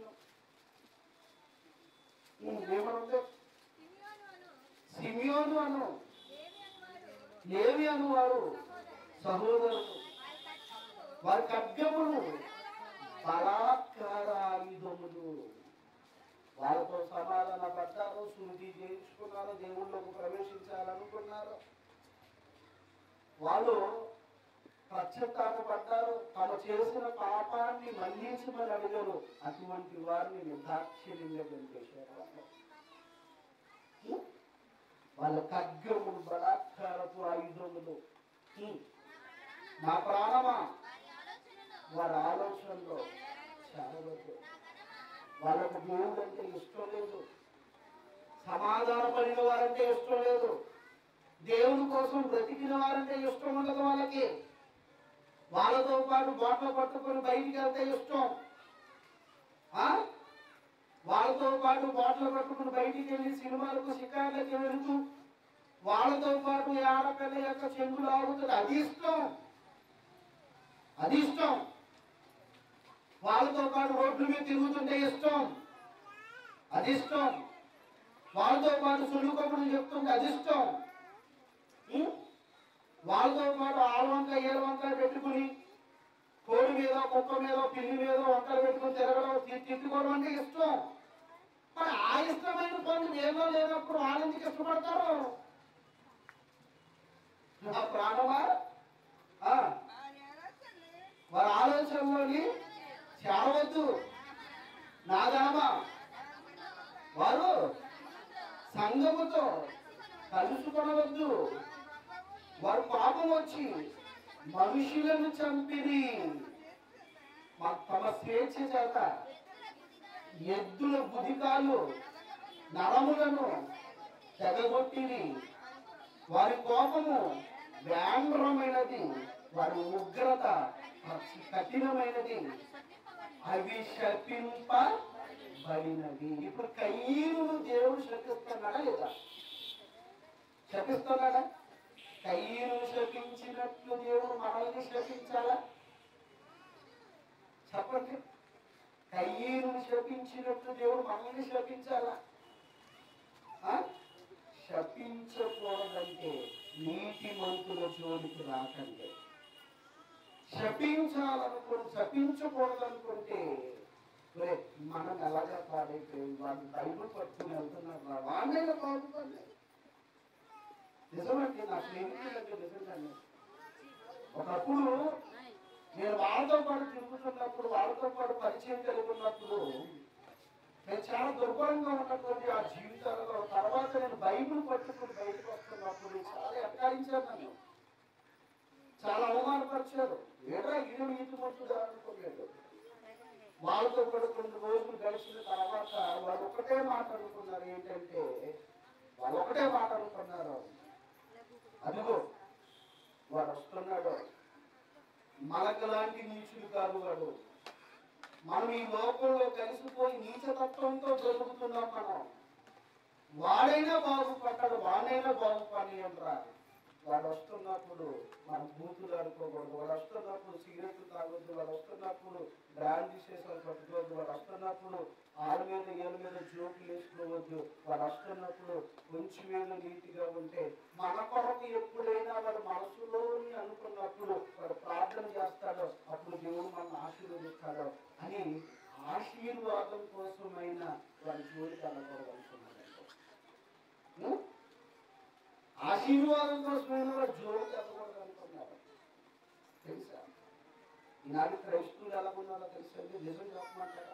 ఏమనుంది సిమియోను సిమియోను అను అను లేవి లేవి అనువారు అనువారు సహోదరులు వారి వారి ఖడ్గములు ఖడ్గములు బలాత్కార ఆయుధములు వాళ్ళతో సమాధాన పడ్డారు శృతి చేయించుకున్నారు దేవుళ్ళకు ప్రవేశించాలనుకున్నారు వాళ్ళు పశ్చాత్తాప పడ్డారు తమ చేసిన పాపాన్ని మన్నించమని అడిగారు అటువంటి వారిని నిర్దాక్షిణ్యంగా చంపేశారు వాళ్ళు. హ్మ్? వాళ్ళ ఖడ్గములు బలాత్కారపు ఆయుధములు హ్మ్. నా ప్రాణమా వారి ఆలోచనలో చాలవద్దు వాళ్ళకు దేవుడు అంటే ఇష్టం లేదు సమాధాన పడిన వారంటే ఇష్టం లేదు దేవుని కోసం బ్రతికిన వారంటే ఇష్టం ఉండదు వాళ్ళకి వాళ్ళతో పాటు బాటలు పట్టుకొని బయటికి వెళ్తే ఇష్టం ఆ? వాళ్ళతో పాటు బాటలు పట్టుకుని బయటికి వెళ్ళి సినిమాలకు షికార్లకి వెళుతూ వాళ్ళతో పాటు ఈ ఆడపిల్ల యొక్క చెంగులు ఆగుతుంది అది ఇష్టం అది ఇష్టం వాళ్ళతో పాటు రోడ్ల మీద తిరుగుతుంటే ఇష్టం అది ఇష్టం వాళ్ళతో పాటు సులువుకప్పుడు చెప్తుంటే అది ఇష్టం ఉం? వాళ్ళతో పాటు ఆలవంక ఏలవంక పెట్టుకుని కోడి మీద కుక్క మీద పిల్లి మీద వంకలు పెట్టుకుని తిరగడం తి- తిట్టుకోవడం అంటే ఇష్టం మరి ఆ ఇష్టమైన పనులు ఏదో లేనప్పుడు వాళ్ళు ఎందుకు ఇష్టపడతారు ఆ ప్రాణమా ఆ, వారి ఆలోచనలోని చేరవద్దు నాదామా వారు సంఘముతో కలుసుకొనవద్దు వారు పాపం వచ్చి మనుషులను చంపిరి మా- తమ స్వేచ్ఛ చేత ఎద్దుల గుదికాలు నరములను తెగగొట్టిరి వారి కోపము వ్యాంగ్రమైనది వారి ఉగ్రత కఠినమైనది అవి శపింపబడినది ఇప్పుడు కయ్యూను దేవుడు శపిస్తున్నాడా లేదా శపిస్తున్నాడా కయ్యూను శపించినట్లు దేవుడు మనల్ని శపించాలా చెప్పండి కయ్యూను శపించినట్లు దేవుడు మనల్ని శపించాలా ఆ? శపించకూడదంటే నీతి మంతుల జోలికి రాకండి శపించాలనుకుంటే శపించకూడదనుకుంటే ఒరే, మనం ఎలాగా పాడైపోయి వాళ్ళు బైబుల్ పట్టుకుని వెళ్తున్నారు రా. వాళ్ళైనా బాగుపడలే నిజమండి నా స్నేహితులంటే నిజంగానే ఒకప్పుడు నేను వాళ్ళతో పాటు తిరుగుతున్నప్పుడు వాళ్ళతో పాటు పరిచయం కలిగి ఉన్నప్పుడు నేను చాలా దుర్భరంగా ఉన్నటువంటి ఆ జీవితాలలో తర్వాత నేను బైబిల్ పట్టుకుని బయటకు వస్తున్నప్పుడు చాలా ఎక్కారించారు నన్ను చాలా అవమానపరిచారు ఏడా ఇరు నీతి మంతుడా అనుకోలేదు వాళ్ళతో కూడా కొన్ని రోజులు గడిచిన తర్వాత వాళ్ళు ఒకటే మాట అనుకున్నారు ఏంటంటే వాళ్ళు ఒకటే మాట అనుకున్నారు అదిగో వాడు వస్తున్నాడు మనకు లాంటి నీచుడు కాదు వాడు మనం ఈ లోకంలో కలిసిపోయి నీచతత్వంతో జరుగుతున్నాం మనం వాడైనా బాగుపడ్డాడు వాడైనా బాగుపడి అంటారు వాడు వస్తున్నప్పుడు మనం బూతులు ఆడుకోకూడదు వాడు వస్తున్నప్పుడు సిగరెట్లు తాగొద్దు వాడు వస్తున్నప్పుడు బ్రాండ్ చేసాలు పట్టుకోవద్దు వాడు వస్తున్నప్పుడు ఆరు మీద ఏళ్ళ మీద జోకులు వేసుకోవద్దు వాడు వస్తున్నప్పుడు కొంచెం మీద నీటిగా ఉంటే మన కొరకు ఎప్పుడైనా వాడు మనసులోని అనుకున్నప్పుడు వాడు ప్రార్థన చేస్తాడో అప్పుడు దేవుడు మన ఆశీర్వదిస్తాడో అని ఆశీర్వాదం కోసమైన వాడి జోలికి వెళ్ళకూడదు అనుకున్నాడు ఉం? ఆశీర్వాదం కోసమైన వాడు జోలికి వెళ్ళకూడదు అనుకున్నారు తెలుసా ఈనాడు క్రైస్తవులు ఎలా ఉన్నారో తెలుసండి నిజం చెప్పమంటారా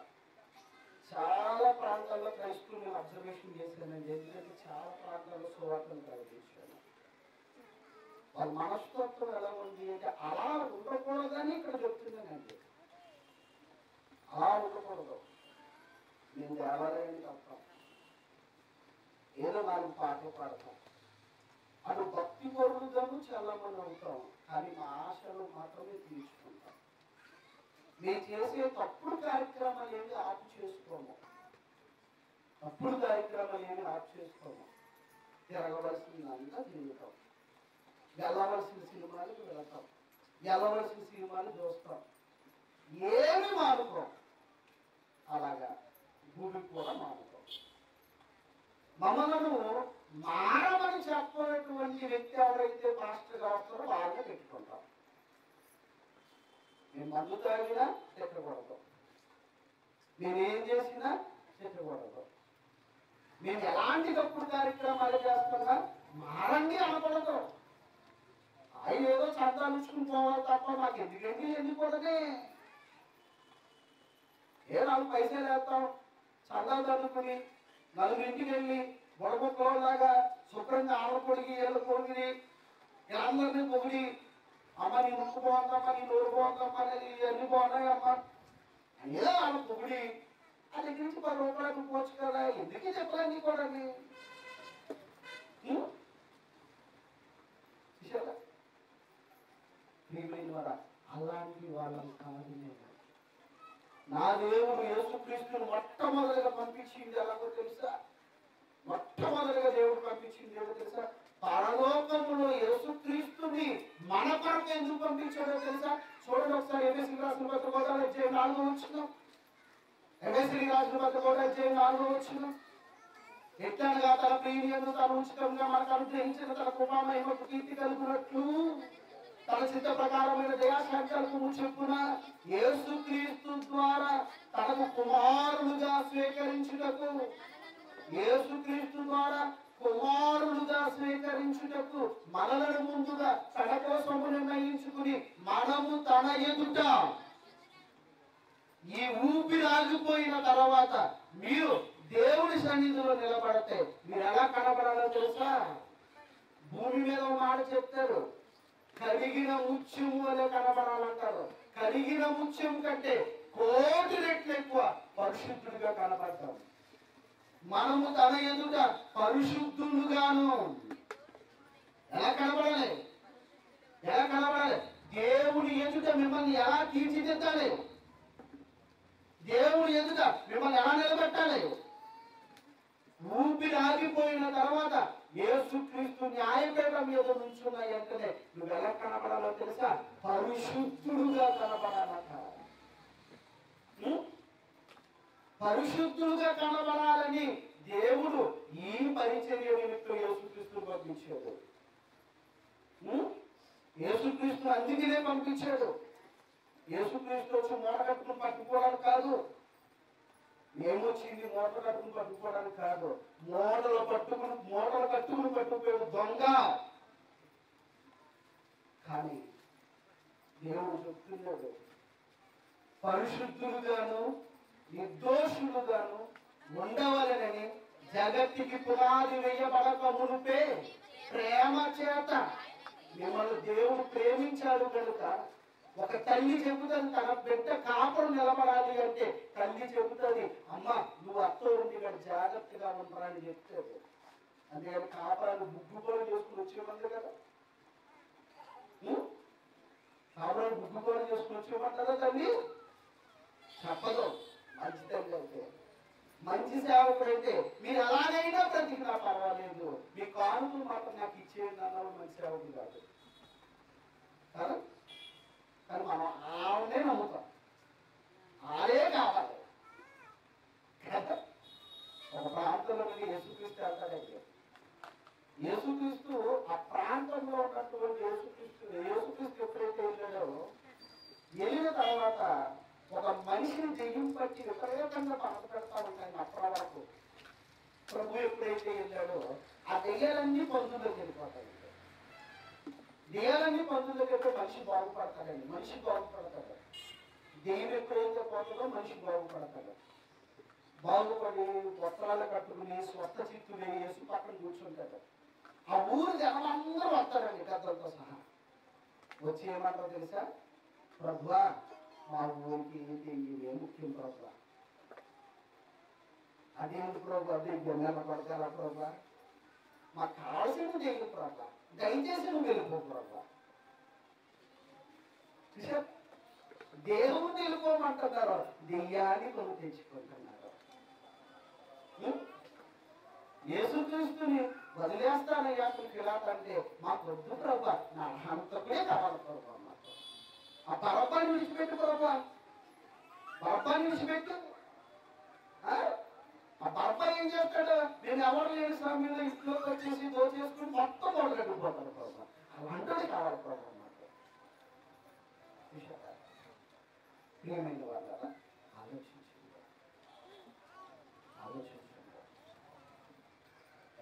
చాలా ప్రాంతాల్లో క్రైస్తవులు నేను అబ్జర్వేషన్ చేశానండి ఎందుకంటే చాలా ప్రాంతాల్లో సువార్తను ప్రకటించాను వాళ్ళ మనస్తత్వం ఎలా ఉంది అంటే అలా ఉండకూడదని ఇక్కడ చెప్తున్నానండి అలా ఉండకూడదు నేను దేవాలయానికి వస్తాం ఏదో నాలుగు పాటలు పాడతాం అటు భక్తి పరులుగాను చాలా మంది అవుతాం కానీ మా ఆశలు మాత్రమే తీర్చుకుంటాం మేము చేసే తప్పుడు కార్యక్రమాలు ఏమి ఆపు చేసుకోము తప్పుడు కార్యక్రమాలు ఏమి ఆపు చేసుకోము తిరగవలసిందంతా తిరుగుతాం వెళ్ళవలసిన సినిమాలకు వెళతాం వెళ్ళవలసిన సినిమాలు చూస్తాం ఏమి మానుకోం అలాగా భూమికి కూడా మానుకోం మమ్మలను మారమని చెప్పినటువంటి వ్యక్తి ఎవరైతే మాస్టర్గా వస్తారో వాళ్ళని పెట్టుకుంటాం మేము మందు తాగినా తిట్టకూడదు మేము ఏం చేసినా తిట్టకూడదు మేము ఎలాంటి తప్పుడు కార్యక్రమాలు చేస్తున్నా మారండి అనకూడదు ఆయన ఏదో చందాలు ఇచ్చుకుని పోవాలి తప్ప మాకు ఎందుకండి ఎందుకూడదే ఏ నాలుగు పైసలు వేస్తాం చందాలు చదువుకుని నలుగురింటికి వెళ్ళి బుడబుక్కలాగా శుభ్రంగా ఆడ కొడిగి ఏళ్ళ కొడిగి వీళ్ళందరినీ పొగిడి అమ్మ నీ ముక్కు బాగుందమ్మా నీ నోరు బాగుందమ్మా నీ అన్ని బాగున్నాయమ్మా ఏదో ఆడ పొగిడి ఆ దగ్గర నుంచి పది రూపాయలకు పోవచ్చు కదా ఎందుకే చెప్పాలని కూడా చూసారా ప్రియమైన వారా అలాంటి వాళ్ళం కాదు నేను నా దేవుడు యేసుక్రీస్తుని మొట్టమొదటిగా పంపించింది ఎలాగో తెలుసా మొట్టమొదటిగా దేవుడు పంపించింది ఏదో తెలుసా పరలోకములో యేసుక్రీస్తుని మన కొరకు ఎందుకు పంపించాడో తెలుసా చూడండి ఒకసారి ఎంఎస్సీ రాసిన పత్ర కూడా అధ్యాయం నాలుగో వచ్చిన ఎంఎస్సీ రాసిన పత్ర కూడా అధ్యాయం నాలుగో వచ్చిన ఎట్లనగా తన ప్రియను తన ఉచితంగా మనకు అనుగ్రహించిన తన కుమారమహిమకు కీర్తి కలుగునట్లు తన చిత్త ప్రకారమైన దయాశాంతాలకు చెప్పున యేసుక్రీస్తు ద్వారా తనకు కుమారులుగా స్వీకరించుటకు యేసుక్రీస్తు ద్వారా కుమారులుగా స్వీకరించుటకు మనలను ముందుగా తన కోసము నిర్ణయించుకుని మనము తన ఎదుట ఈ ఊపిరి ఆగిపోయిన తర్వాత మీరు దేవుడి సన్నిధిలో నిలబడితే మీరు ఎలా కనబడాలో తెలుసా భూమి మీద ఒక మాట చెప్తారు కరిగిన ముత్యము అనే కనబడాలంటారు కరిగిన ముత్యం కంటే కోటి రెట్లు ఎక్కువ పరిశుద్ధుడిగా కనబడతాం మనము తన ఎదుట పరిశుద్ధులుగాను ఎలా కనబడాలి ఎలా కనబడాలి దేవుని ఎదుట మిమ్మల్ని ఎలా తీర్చిదిద్దాలి దేవుని ఎదుట మిమ్మల్ని ఎలా నిలబెట్టాలి ఊపిరి ఆగిపోయిన తర్వాత యేసుక్రీస్తు న్యాయపీఠం మీద నుంచున్న వెంటనే నువ్వు ఎలా కనబడాలో తెలుసా పరిశుద్ధుడుగా కనబడాలట ఉం? పరిశుద్ధులుగా కనబడాలని దేవుడు ఈ పరిచర్య నిమిత్తం యేసుక్రీస్తు పంపించాడు ఉం? యేసుక్రీస్తు అందుకనే పంపించాడు యేసుక్రీస్తు వచ్చి మూట కట్టుకుని పట్టుకోవడానికి కాదు ఏమొచ్చింది మూటలు కట్టుకుని పట్టుకోవడానికి కాదు మూటలు పట్టుకుని మూటలు కట్టుకుని పట్టుకుపోయాడు దొంగ కానీ దేవుడు చెప్తున్నాడు పరిశుద్ధులుగాను నిర్దోషులుగాను ఉండవలనని జగత్తుకి పునాది వేయబడక మునుపే ప్రేమ చేత మిమ్మల్ని దేవుడు ప్రేమించాడు కనుక ఒక తల్లి చెబుతుంది తన బిడ్డ కాపురం నిలబడాలి అంటే తల్లి చెబుతుంది అమ్మ నువ్వు అత్తో ఉండి ఇక్కడ జాగ్రత్తగా ఉండరా అని చెప్తాడు అందుకని కాపురాలు బుగ్గు కూడా చేసుకుని వచ్చేమంది కదా ఉం? కాపురాలు బుగ్గు కూడా చేసుకుని వచ్చేమంటారా తల్లి చెప్పదు మంచి తల్లి అయితే మంచి సేవకుడైతే మీరు ఎలాగైనా బ్రతికినా పర్వాలేదు మీ కానుకలు మాత్రం నాకు ఇచ్చేయండి అన్నవాడు మంచి సేవకుడు కాదు కదా కానీ మనం ఆవిడే నమ్ముతాం ఆడే కావాలి కదా ఒక ప్రాంతంలో నుండి యేసుక్రీస్తు వెళ్తాడంటే యేసుక్రీస్తు ఆ ప్రాంతంలో ఉన్నటువంటి యేసుక్రీస్తు యేసుక్రీస్తు ఎప్పుడైతే వెళ్ళాడో వెళ్ళిన తర్వాత ఒక మనిషిని దెయ్యం పట్టి విపరీతంగా బాధ పెడతా ఉంటాయి అప్పటి వరకు ప్రభు ఎప్పుడైతే వెళ్ళాడో ఆ దెయ్యాలన్నీ పందులోకి వెళ్ళిపోతాయి దెయ్యాలన్నీ పందులోకి వెళ్తే మనిషి బాగుపడతాడండి మనిషి బాగుపడతాడు దెయ్యం ఎప్పుడైతే పోతుందో మనిషి బాగుపడతాడు బాగుపడి వస్త్రాలు కట్టుకుని స్వస్థ చిత్తు వేసి పక్కన కూర్చుంటాడు ఆ ఊరు జనమందరూ వస్తారండి పెద్దలతో సహా వచ్చి ఏమంటారో తెలుసా ప్రభువా మా ఊరికి దెయ్యమే ముఖ్యం ప్రభు అదేంటి ప్రభు దెయ్యం నిలబడతారా ప్రభు మాకు కావాల్సిన దెయ్యం ప్రభు దయచేసి నువ్వు వెళ్ళిపో ప్రభు చూసా? దేవుణ్ణి వెళ్ళిపోమంటున్నారు దెయ్యాన్ని కొను తెచ్చుకుంటున్నారు ఉం? యేసుక్రీస్తుని వదిలేస్తానయ్యా పిలాతంటే మాకు వద్దు ప్రభు నా హంతకుడే కావాలి ప్రభు మాకు ఆ పరబ్బాన్ని విడిచిపెట్టు ప్రభు పరబ్బాన్ని విడిచిపెట్టు ఆ? ఆ పరబ్బా ఏం చేస్తాడు నేను ఎవరు లేని సమయంలో ఇంట్లోకి వచ్చేసి దోచేసుకుని మొత్తం గోడ కట్టుకుపోతాడు ప్రభు అలాంటిది కావాలి ప్రభు మాకు చూశారా? ప్రియమైన వాళ్ళ ఆలోచించండి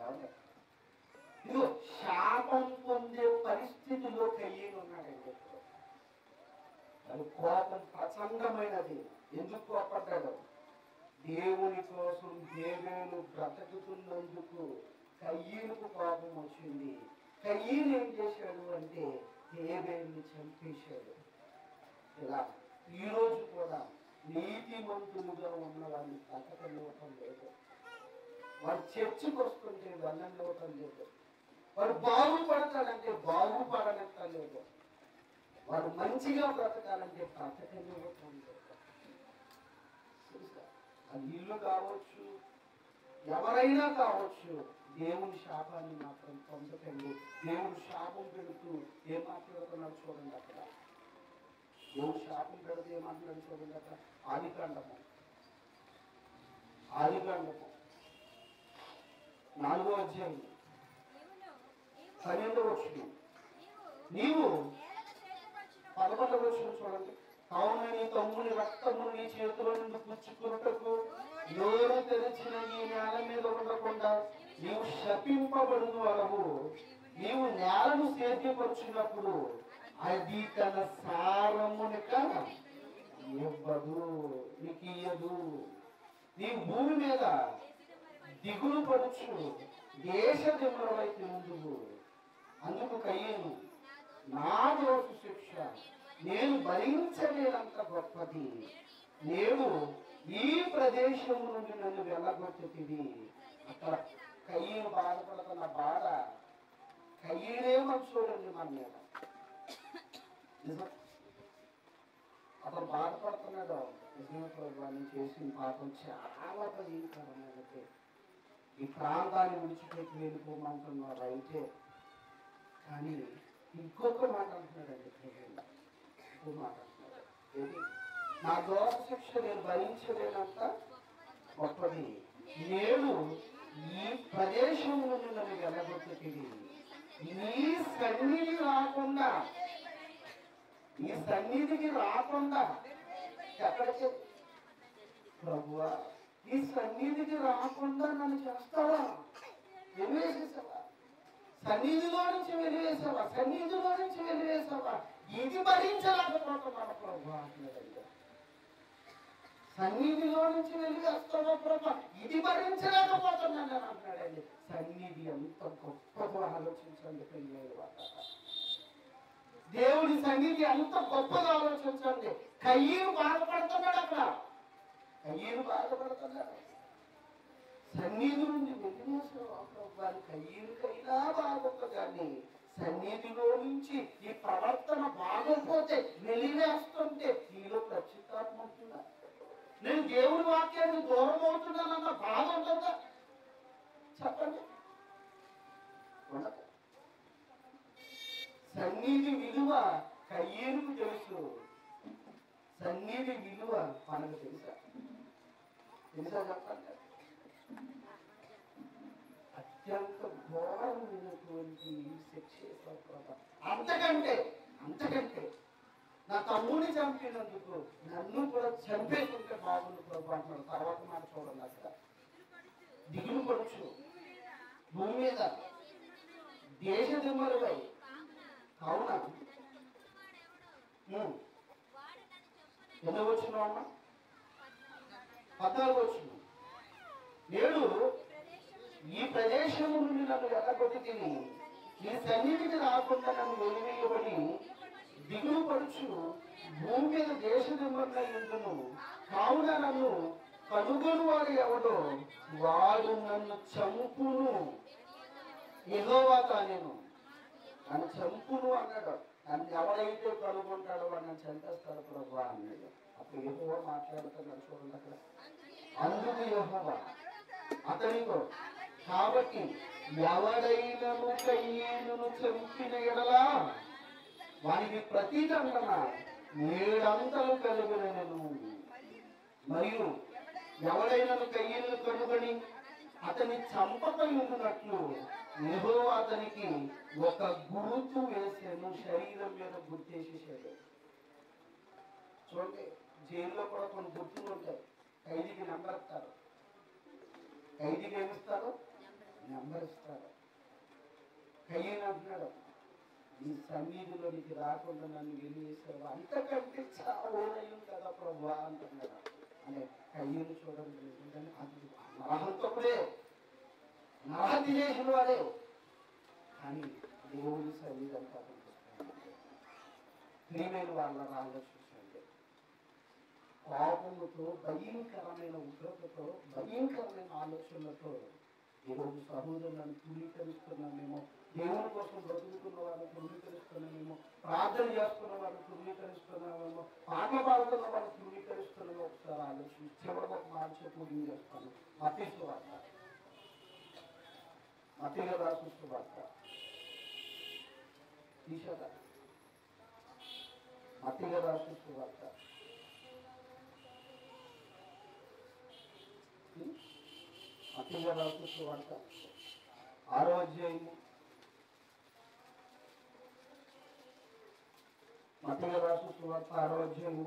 ఏమండి? ఇదిగో శాపం పొందే పరిస్థితిలో కయ్యేది ఉన్నాడండి ఇప్పుడు. అది కోపం ప్రచండమైనది ఎందుకు కోపడ్డాడు దేవుని కోసం దేవుని బ్రతుకుతున్నందుకు కయ్యనుకు కోపం వచ్చింది కయ్యను ఏం చేశాడు అంటే దేవేని చంపేశాడు ఇలా ఈ రోజు కూడా నీతిమంతులుగా ఉన్న వారిని బ్రతకనివ్వటం లేదు వారు చర్చికి వస్తుంటే వెళ్ళనివ్వటం లేదు వారు బాగుపడతాడంటే బాగుపడనట్టం లేదు వారు మంచిగా బ్రతకాలంటే బ్రతకనివ్వటం లేదు తెలుసా? అది ఇల్లు కావచ్చు ఎవరైనా కావచ్చు దేవుని శాపాన్ని మాత్రం పొందకండి దేవుడు శాపం పెడుతూ ఏం మాట్లాడుతున్నాడు చూడండి అక్కడ దేవుడు శాపం పెడుతూ ఏమంటున్నాడు చూడండి అక్కడ ఆదికాండము ఆదికాండము నాలుగో అధ్యాయం నీవును నీవు పన్నెండు వచ్చిన నీవు నీవు నేలకు చేతపరచిన పదకొండవ వచ్చిన చూడండి కావున నీ తమ్ముని రక్తము నీ చేతిలో నుండి పుచ్చుకున్నటకు నోరు తెరిచిన ఈ నేల మీద ఉండకుండా నీవు శపింపబడును వలవు నీవు నేలను సేద్యపరుచున్నప్పుడు అది తన సారమునిక ఇవ్వదు నీకు ఇయ్యదు నీ భూమి మీద దిగులు పడుచు దేశ దిమ్మలవైపు ముందుకు అందుకు కయ్యను నా దోష శిక్ష నేను భరించలేనంత గొప్పది నేను ఈ ప్రదేశం నుండి నన్ను వెళ్ళగొట్టుతుంది అక్కడ కయ్యను బాధపడుతున్న బాధ కయ్యనేమని చూడండి మన మీద నిజం అతను బాధపడుతున్నాడు నిజమే ప్రభు నేను చేసిన పాపం చాలా భయంకరమైనది ఈ ప్రాంతాన్ని విడిచిపెట్టి వెళ్ళిపోమంటున్నారు అయితే కానీ ఇంకొక మాట అంటున్నాడండి ప్రభువు. ఇంకో మాట అంటున్నాడు ఏది నా దోష శిక్ష నేను భరించలేనంత గొప్పది నేను ఈ ప్రదేశం నుండి నన్ను వెళ్ళగొట్టుతుంది నీ సన్నిధి రాకుండా నీ సన్నిధికి రాకుండా ఎక్కడికి ప్రభువా ఈ సన్నిధికి రాకుండా నన్ను చేస్తావా వెలివేసేసావా సన్నిధిలో నుంచి వెలివేసావా సన్నిధిలో నుంచి వెలివేసావా ఇది భరించలేకపోతున్నాను ప్రభు అంటున్నాడండి సన్నిధిలో నుంచి వెలివేస్తావా ప్రభు ఇది భరించలేకపోతున్నాను అని అంటున్నాడండి సన్నిధి ఎంత గొప్పదో ఆలోచించండి పెళ్ళి దేవుడి సన్నిధి అంత గొప్పగా ఆలోచించండి కయ్యను బాధపడుతున్నాడు అక్కడ కయ్యను బాధపడుతున్నాడు సన్నిధి నుండి వారి కయ్యనికైనా బాగుంది కానీ సన్నిధిలో నుంచి ఈ ప్రవర్తన బాగోపోతే వెలివేస్తుంటే నీలో ప్రత్యేకాత్మ ఉంటుందా నేను దేవుడి వాక్యాన్ని దూరం అవుతున్నానన్న బాధ ఉంటుందా చెప్పండి ఉండదు సన్నిధి విలువ కయ్యేరుకు తెలుసు సన్నిధి విలువ మనకు తెలుసా తెలుసా చెప్పండి అత్యంత ఘోరమైనటువంటి శిక్ష చేశావు ప్రభా. అంతకంటే అంతకంటే నా తమ్ముని చంపినందుకు నన్ను కూడా చంపేస్తుంటే బాగుంది ప్రభు అంటున్నాడు తర్వాత మాట చూడండి అక్కడ దిగులు పడుచు భూమి మీద దేశ దిమ్మలుపై కావున ఉమ్. ఎన్నో వచ్చిన అమ్మ పద్నాలుగు వచ్చిన నేడు ఈ ప్రదేశం నుండి నన్ను వెళ్ళగొట్టి తిని ఈ సన్నిధికి రాకుండా నన్ను వెలివేయబడి దిగులు పడుచు భూమి మీద దేశ దిమ్మలై ఉంటును కావున నన్ను కనుగొని వాడు ఎవడో వాడు నన్ను చంపును ఎగోవా నేను నన్ను చంపును అన్నాడు నన్ను ఎవరైతే కనుగొంటాడో వాడు నన్ను చంపేస్తాడు ప్రభు అన్నాడు అప్పుడు ఎహోవా మాట్లాడుతున్నాడు చూడండి అక్కడ అందుకు యెహోవా అతనితో కాబట్టి ఎవడైనను కయ్యేనును చంపిన ఎడలా వానికి ప్రతి దండన ఏడంతలు కలుగునను మరియు ఎవడైనను కయ్యేను కనుగొని అతని చంపకై ఉండినట్లు ఏదో అతనికి ఒక గుర్తు వేసాను శరీరం మీద గుర్తేసేసాడు చూడండి జైల్లో కూడా కొన్ని గుర్తులు ఉంటాయి ఖైదీకి నెంబర్ ఇస్తారు ఖైదీకి ఏమిస్తారు నెంబర్ ఇస్తారు కయ్యని అంటున్నాడు ఈ సన్నిధిలో నీకు రాకుండా నన్ను వెళ్ళేసావు అంతకంటే చావునయం కదా ప్రభా అంటున్నాడు అంటే కయ్యను చూడండి ఎందుకంటే అది నరహంతకుడే నరహత్య చేసిన వాడే కానీ దేవుని సన్నిధి కాదు ప్రియమైన వాళ్ళ ఆలోచించండి కోపముతో భయంకరమైన ఉగ్రతతో భయంకరమైన ఆలోచనలతో ఈరోజు సహోదరులను ధృవీకరిస్తున్నామేమో దేవుని కోసం బ్రతుకుతున్న వారిని ధృవీకరిస్తున్నామేమో ప్రార్థన చేస్తున్న వారిని ధృవీకరిస్తున్నామేమో పాటలు పాడుతున్న వారిని ధృవీకరిస్తున్నామో ఒకసారి ఆలోచించి చివరికి ఒక మాట చెప్పి నేను చేస్తాను మతీసు వార్త మతీగా రాసిన వార్త తీసేదా మతీగా రాసిన వార్త మతీగా రాసిన వార్త ఆరో అధ్యాయము మతీగా రాసిన వార్త ఆరో అధ్యాయము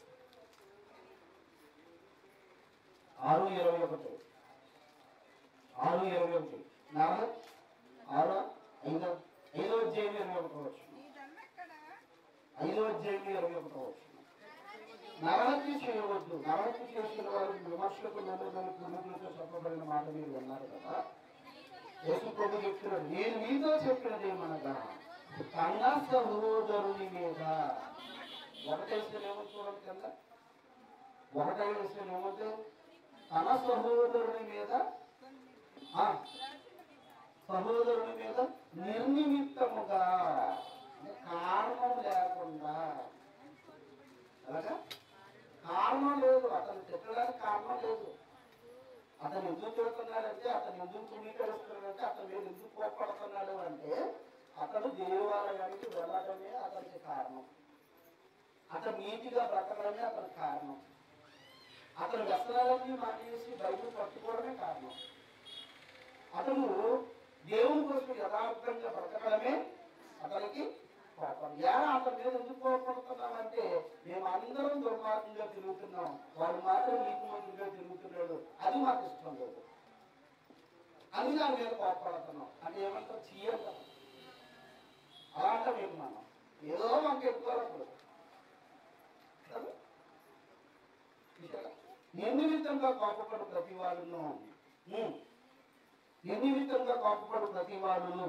ఆరు ఇరవై ఒకటి ఆరు ఇరవై ఒకటి నాలుగు ఆరు ఐదో ఐదో అధ్యాయం ఇరవై ఒకటి వచ్చు ఐదో అధ్యాయం ఇరవై ఒకటి వచ్చు నరహత్య చేయవద్దు నరహత్య చేసిన వారు విమర్శకు నన్ను పునరులతో చెప్పబడిన మాట మీరు విన్నారు కదా యేసు ప్రభు చెప్తున్నాడు నేను మీతో చెప్పినది ఏమనగా కన్న సహోదరుని మీద ఒకటేస్తేనేమో చూడండి కింద ఒకటేస్తేనేమో తన సహోదరుని మీద ఆ, సహోదరుని మీద నిర్నిమిత్తముగా అంటే కారణం లేకుండా అలాగా కారణం లేదు అతను తిట్టడానికి కారణం లేదు అతను ఎందుకు తిడుతున్నాడంటే అతను ఎందుకు ధృవీకరిస్తున్నాడంటే అతను మీద ఎందుకు కోప్పడుతున్నాడు అంటే అతను దేవాలయానికి వెళ్ళడమే అతనికి కారణం అతను నీతిగా బ్రతకడమే అతని కారణం అతను వ్యసనాలన్నీ మానేసి బైబిల్ పట్టుకోవడమే కారణం అతను దేవుని కోసం యథార్థంగా బ్రతకడమే అతనికి కోపం ఎలా అతని మీద ఎందుకు కోపడుతున్నామంటే మేము అందరం దుర్మార్గంగా తిరుగుతున్నాం వాడు మాత్రం నీతిమంతుడిగా తిరుగుతున్నాడు అది మాకు ఇష్టం లేదు అది దాని మీద కోపడుతున్నాం అంటే ఏమంటారు చీయంటాం అలా అంటాం ఏం మనం ఏదో మాకు ఎక్కువ కదా? చూశారా? నిర్నిమిత్తంగా కోపపడు ప్రతి వాళ్ళను ఉమ్, నిర్నిమిత్తంగా కోపపడు ప్రతి వాళ్ళను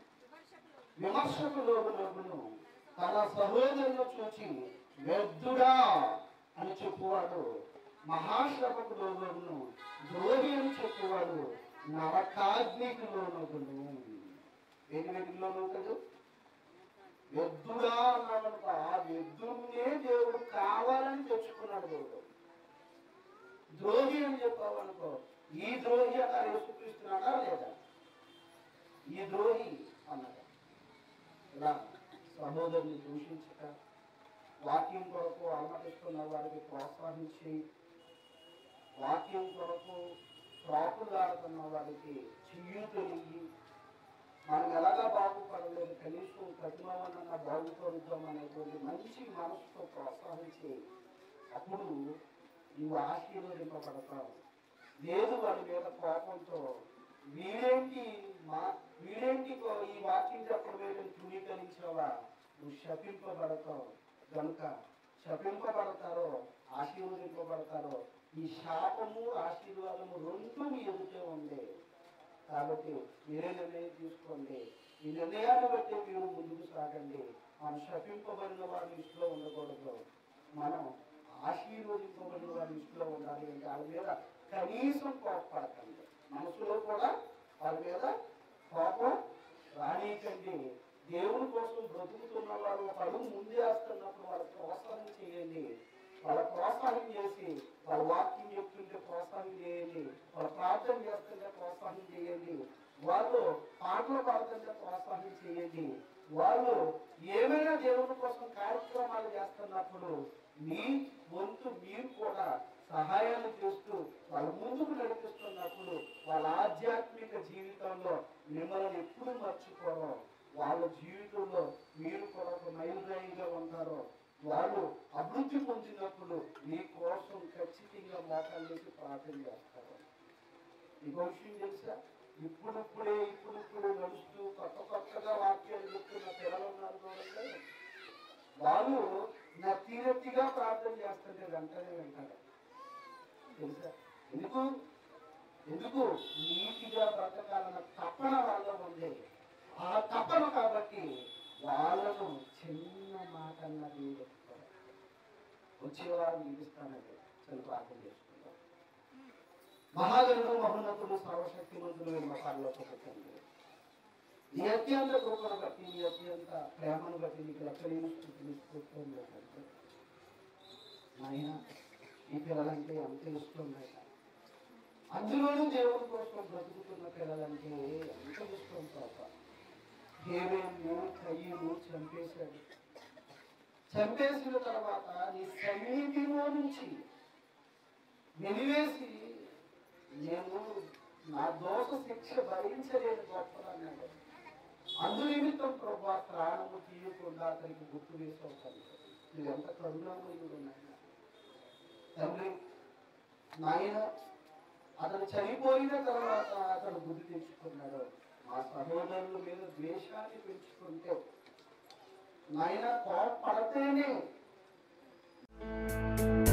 విమర్శకులోను తన సహోదరులను చూచి వ్యర్థుడా అని చెప్పువాడు మహాశ్రమకు లోను ద్రోహి అని చెప్పువాడు నరకాగ్నికి లోనగును వేడి వేడిలో లోకదు వ్యర్థుడా అన్నాడనుక ఆ వ్యర్థున్నే దేవుడు కావాలని తెచ్చుకున్నాడు దేవుడు ద్రోహి అని చెప్పావు అనుకో ఈ ద్రోహి అన్నారు యేసుక్రీస్తున్నాడా లేదా ఈ ద్రోహి అన్నాడు ఇలా సహోదరుని దూషించక వాక్యం కొరకు అలమటిస్తున్న వారికి ప్రోత్సహించి వాక్యం కొరకు ప్రాపులాడుతున్న వారికి చెయ్యూతలిగి మనం ఎలాగా బాగుపడలేదు కనీసం ప్రతిమవన్న బాగుపడుతాం అనేటువంటి మంచి మనసుతో ప్రోత్సహించి అప్పుడు నువ్వు ఆశీర్వదింపబడతావు లేదు వాడి మీద కోపంతో వీడేంటి మా వీడేంటి కో- ఈ వాక్యం చెప్పడం వీడిని ధృవీకరించావా నువ్వు శపింపబడతావు కనుక శపింపబడతారో ఆశీర్వదింపబడతారో ఈ శాపము ఆశీర్వాదము రెండు మీ ఎదుటే ఉండే కాబట్టి మీరే నిర్ణయం తీసుకోండి ఈ నిర్ణయాన్ని బట్టి మీరు ముందుకు సాగండి మనం శపింపబడిన వారి లిస్టులో ఉండకూడదు మనం ఆశీర్వదింపబడిన వారి లిస్టులో ఉండాలి అంటే వాళ్ళ మీద కనీసం కోపపడకండి మనసులో కూడా వాళ్ళ మీద కోపం రానీయకండి దేవుని కోసం బ్రతుకుతున్న వారు ఒక అడుగు ముందే వేస్తున్నప్పుడు వాళ్ళ ప్రోత్సాహం చేయండి వాళ్ళ ప్రోత్సాహం చేసి వాళ్ళ వాక్యం చెప్తుంటే ప్రోత్సాహం చేయండి వాళ్ళ ప్రార్థన చేస్తుంటే ప్రోత్సాహం చేయండి వాళ్ళు పాటలు పాడుతుంటే ప్రోత్సాహం చేయండి వాళ్ళు ఏమైనా దేవుని కోసం కార్యక్రమాలు చేస్తున్నప్పుడు మీ వంతు మీరు కూడా సహాయాలు చేస్తూ వాళ్ళ ముందుకు నడిపిస్తున్నప్పుడు వాళ్ళ ఆధ్యాత్మిక జీవితంలో మిమ్మల్ని ఎప్పుడు మర్చిపోరో వాళ్ళ జీవితంలో మీరు కూడా ఒక మైలురాయిగా ఉంటారో వాళ్ళు అభివృద్ధి పొందినప్పుడు మీ కోసం ఖచ్చితంగా మోకాళ్ళకి ప్రార్థన చేస్తారు ఇంకో విషయం తెలుసా ఇప్పుడిప్పుడే ఇప్పుడిప్పుడే నడుస్తూ కొత్త కొత్తగా వాక్యాలు చెప్తున్న పిల్లలు ఉన్నారు చూడండి వాళ్ళు నత్తి నత్తిగా ప్రార్థన చేస్తుంటే వెంటనే వింటారు తెలుసా ఎందుకు ఎందుకు నీతిగా బ్రతకాలన్న తపన వాళ్ళ ఉంది ఆ తపన కాబట్టి వాళ్ళను చిన్న మాట అన్నది చెప్తారు వచ్చేవారు నిలుస్తానండి చదువు ప్రార్థన చేసుకుంటాం మహాగణుడు మహోన్నతుడు సర్వశక్తిమంతుడు మతాల్లో చెప్తుంది నీ అత్యంత కృపను బట్టి నీ అత్యంత ప్రేమను బట్టి నీకు లెక్కలేని స్థితిని స్తోత్రం లేదంటే నాయన ఈ పిల్లలంటే ఎంత ఇష్టం నాయన అందులోనూ దేవుని కోసం బ్రతుకుతున్న పిల్లలంటే ఎంత ఇష్టం పాప దేవేను కయ్యను చంపేశాడు చంపేసిన తర్వాత నీ సన్నిధిలో నుంచి వెలివేసి నేను నా దోష శిక్ష భరించలేని గొప్పదన్నాడు అందు నిమిత్తం ప్రభా ప్రాణము తీయకుండా అతనికి గుర్తు వేసావు తండ్రి నువ్వు ఎంత కరుణామయుడు నాయన తండ్రి నాయన అతను చనిపోయిన తర్వాత అతను బుద్ధి తెచ్చుకున్నాడు మా సహోదరుల మీద ద్వేషాన్ని పెంచుకుంటే నాయన కోపడితేనే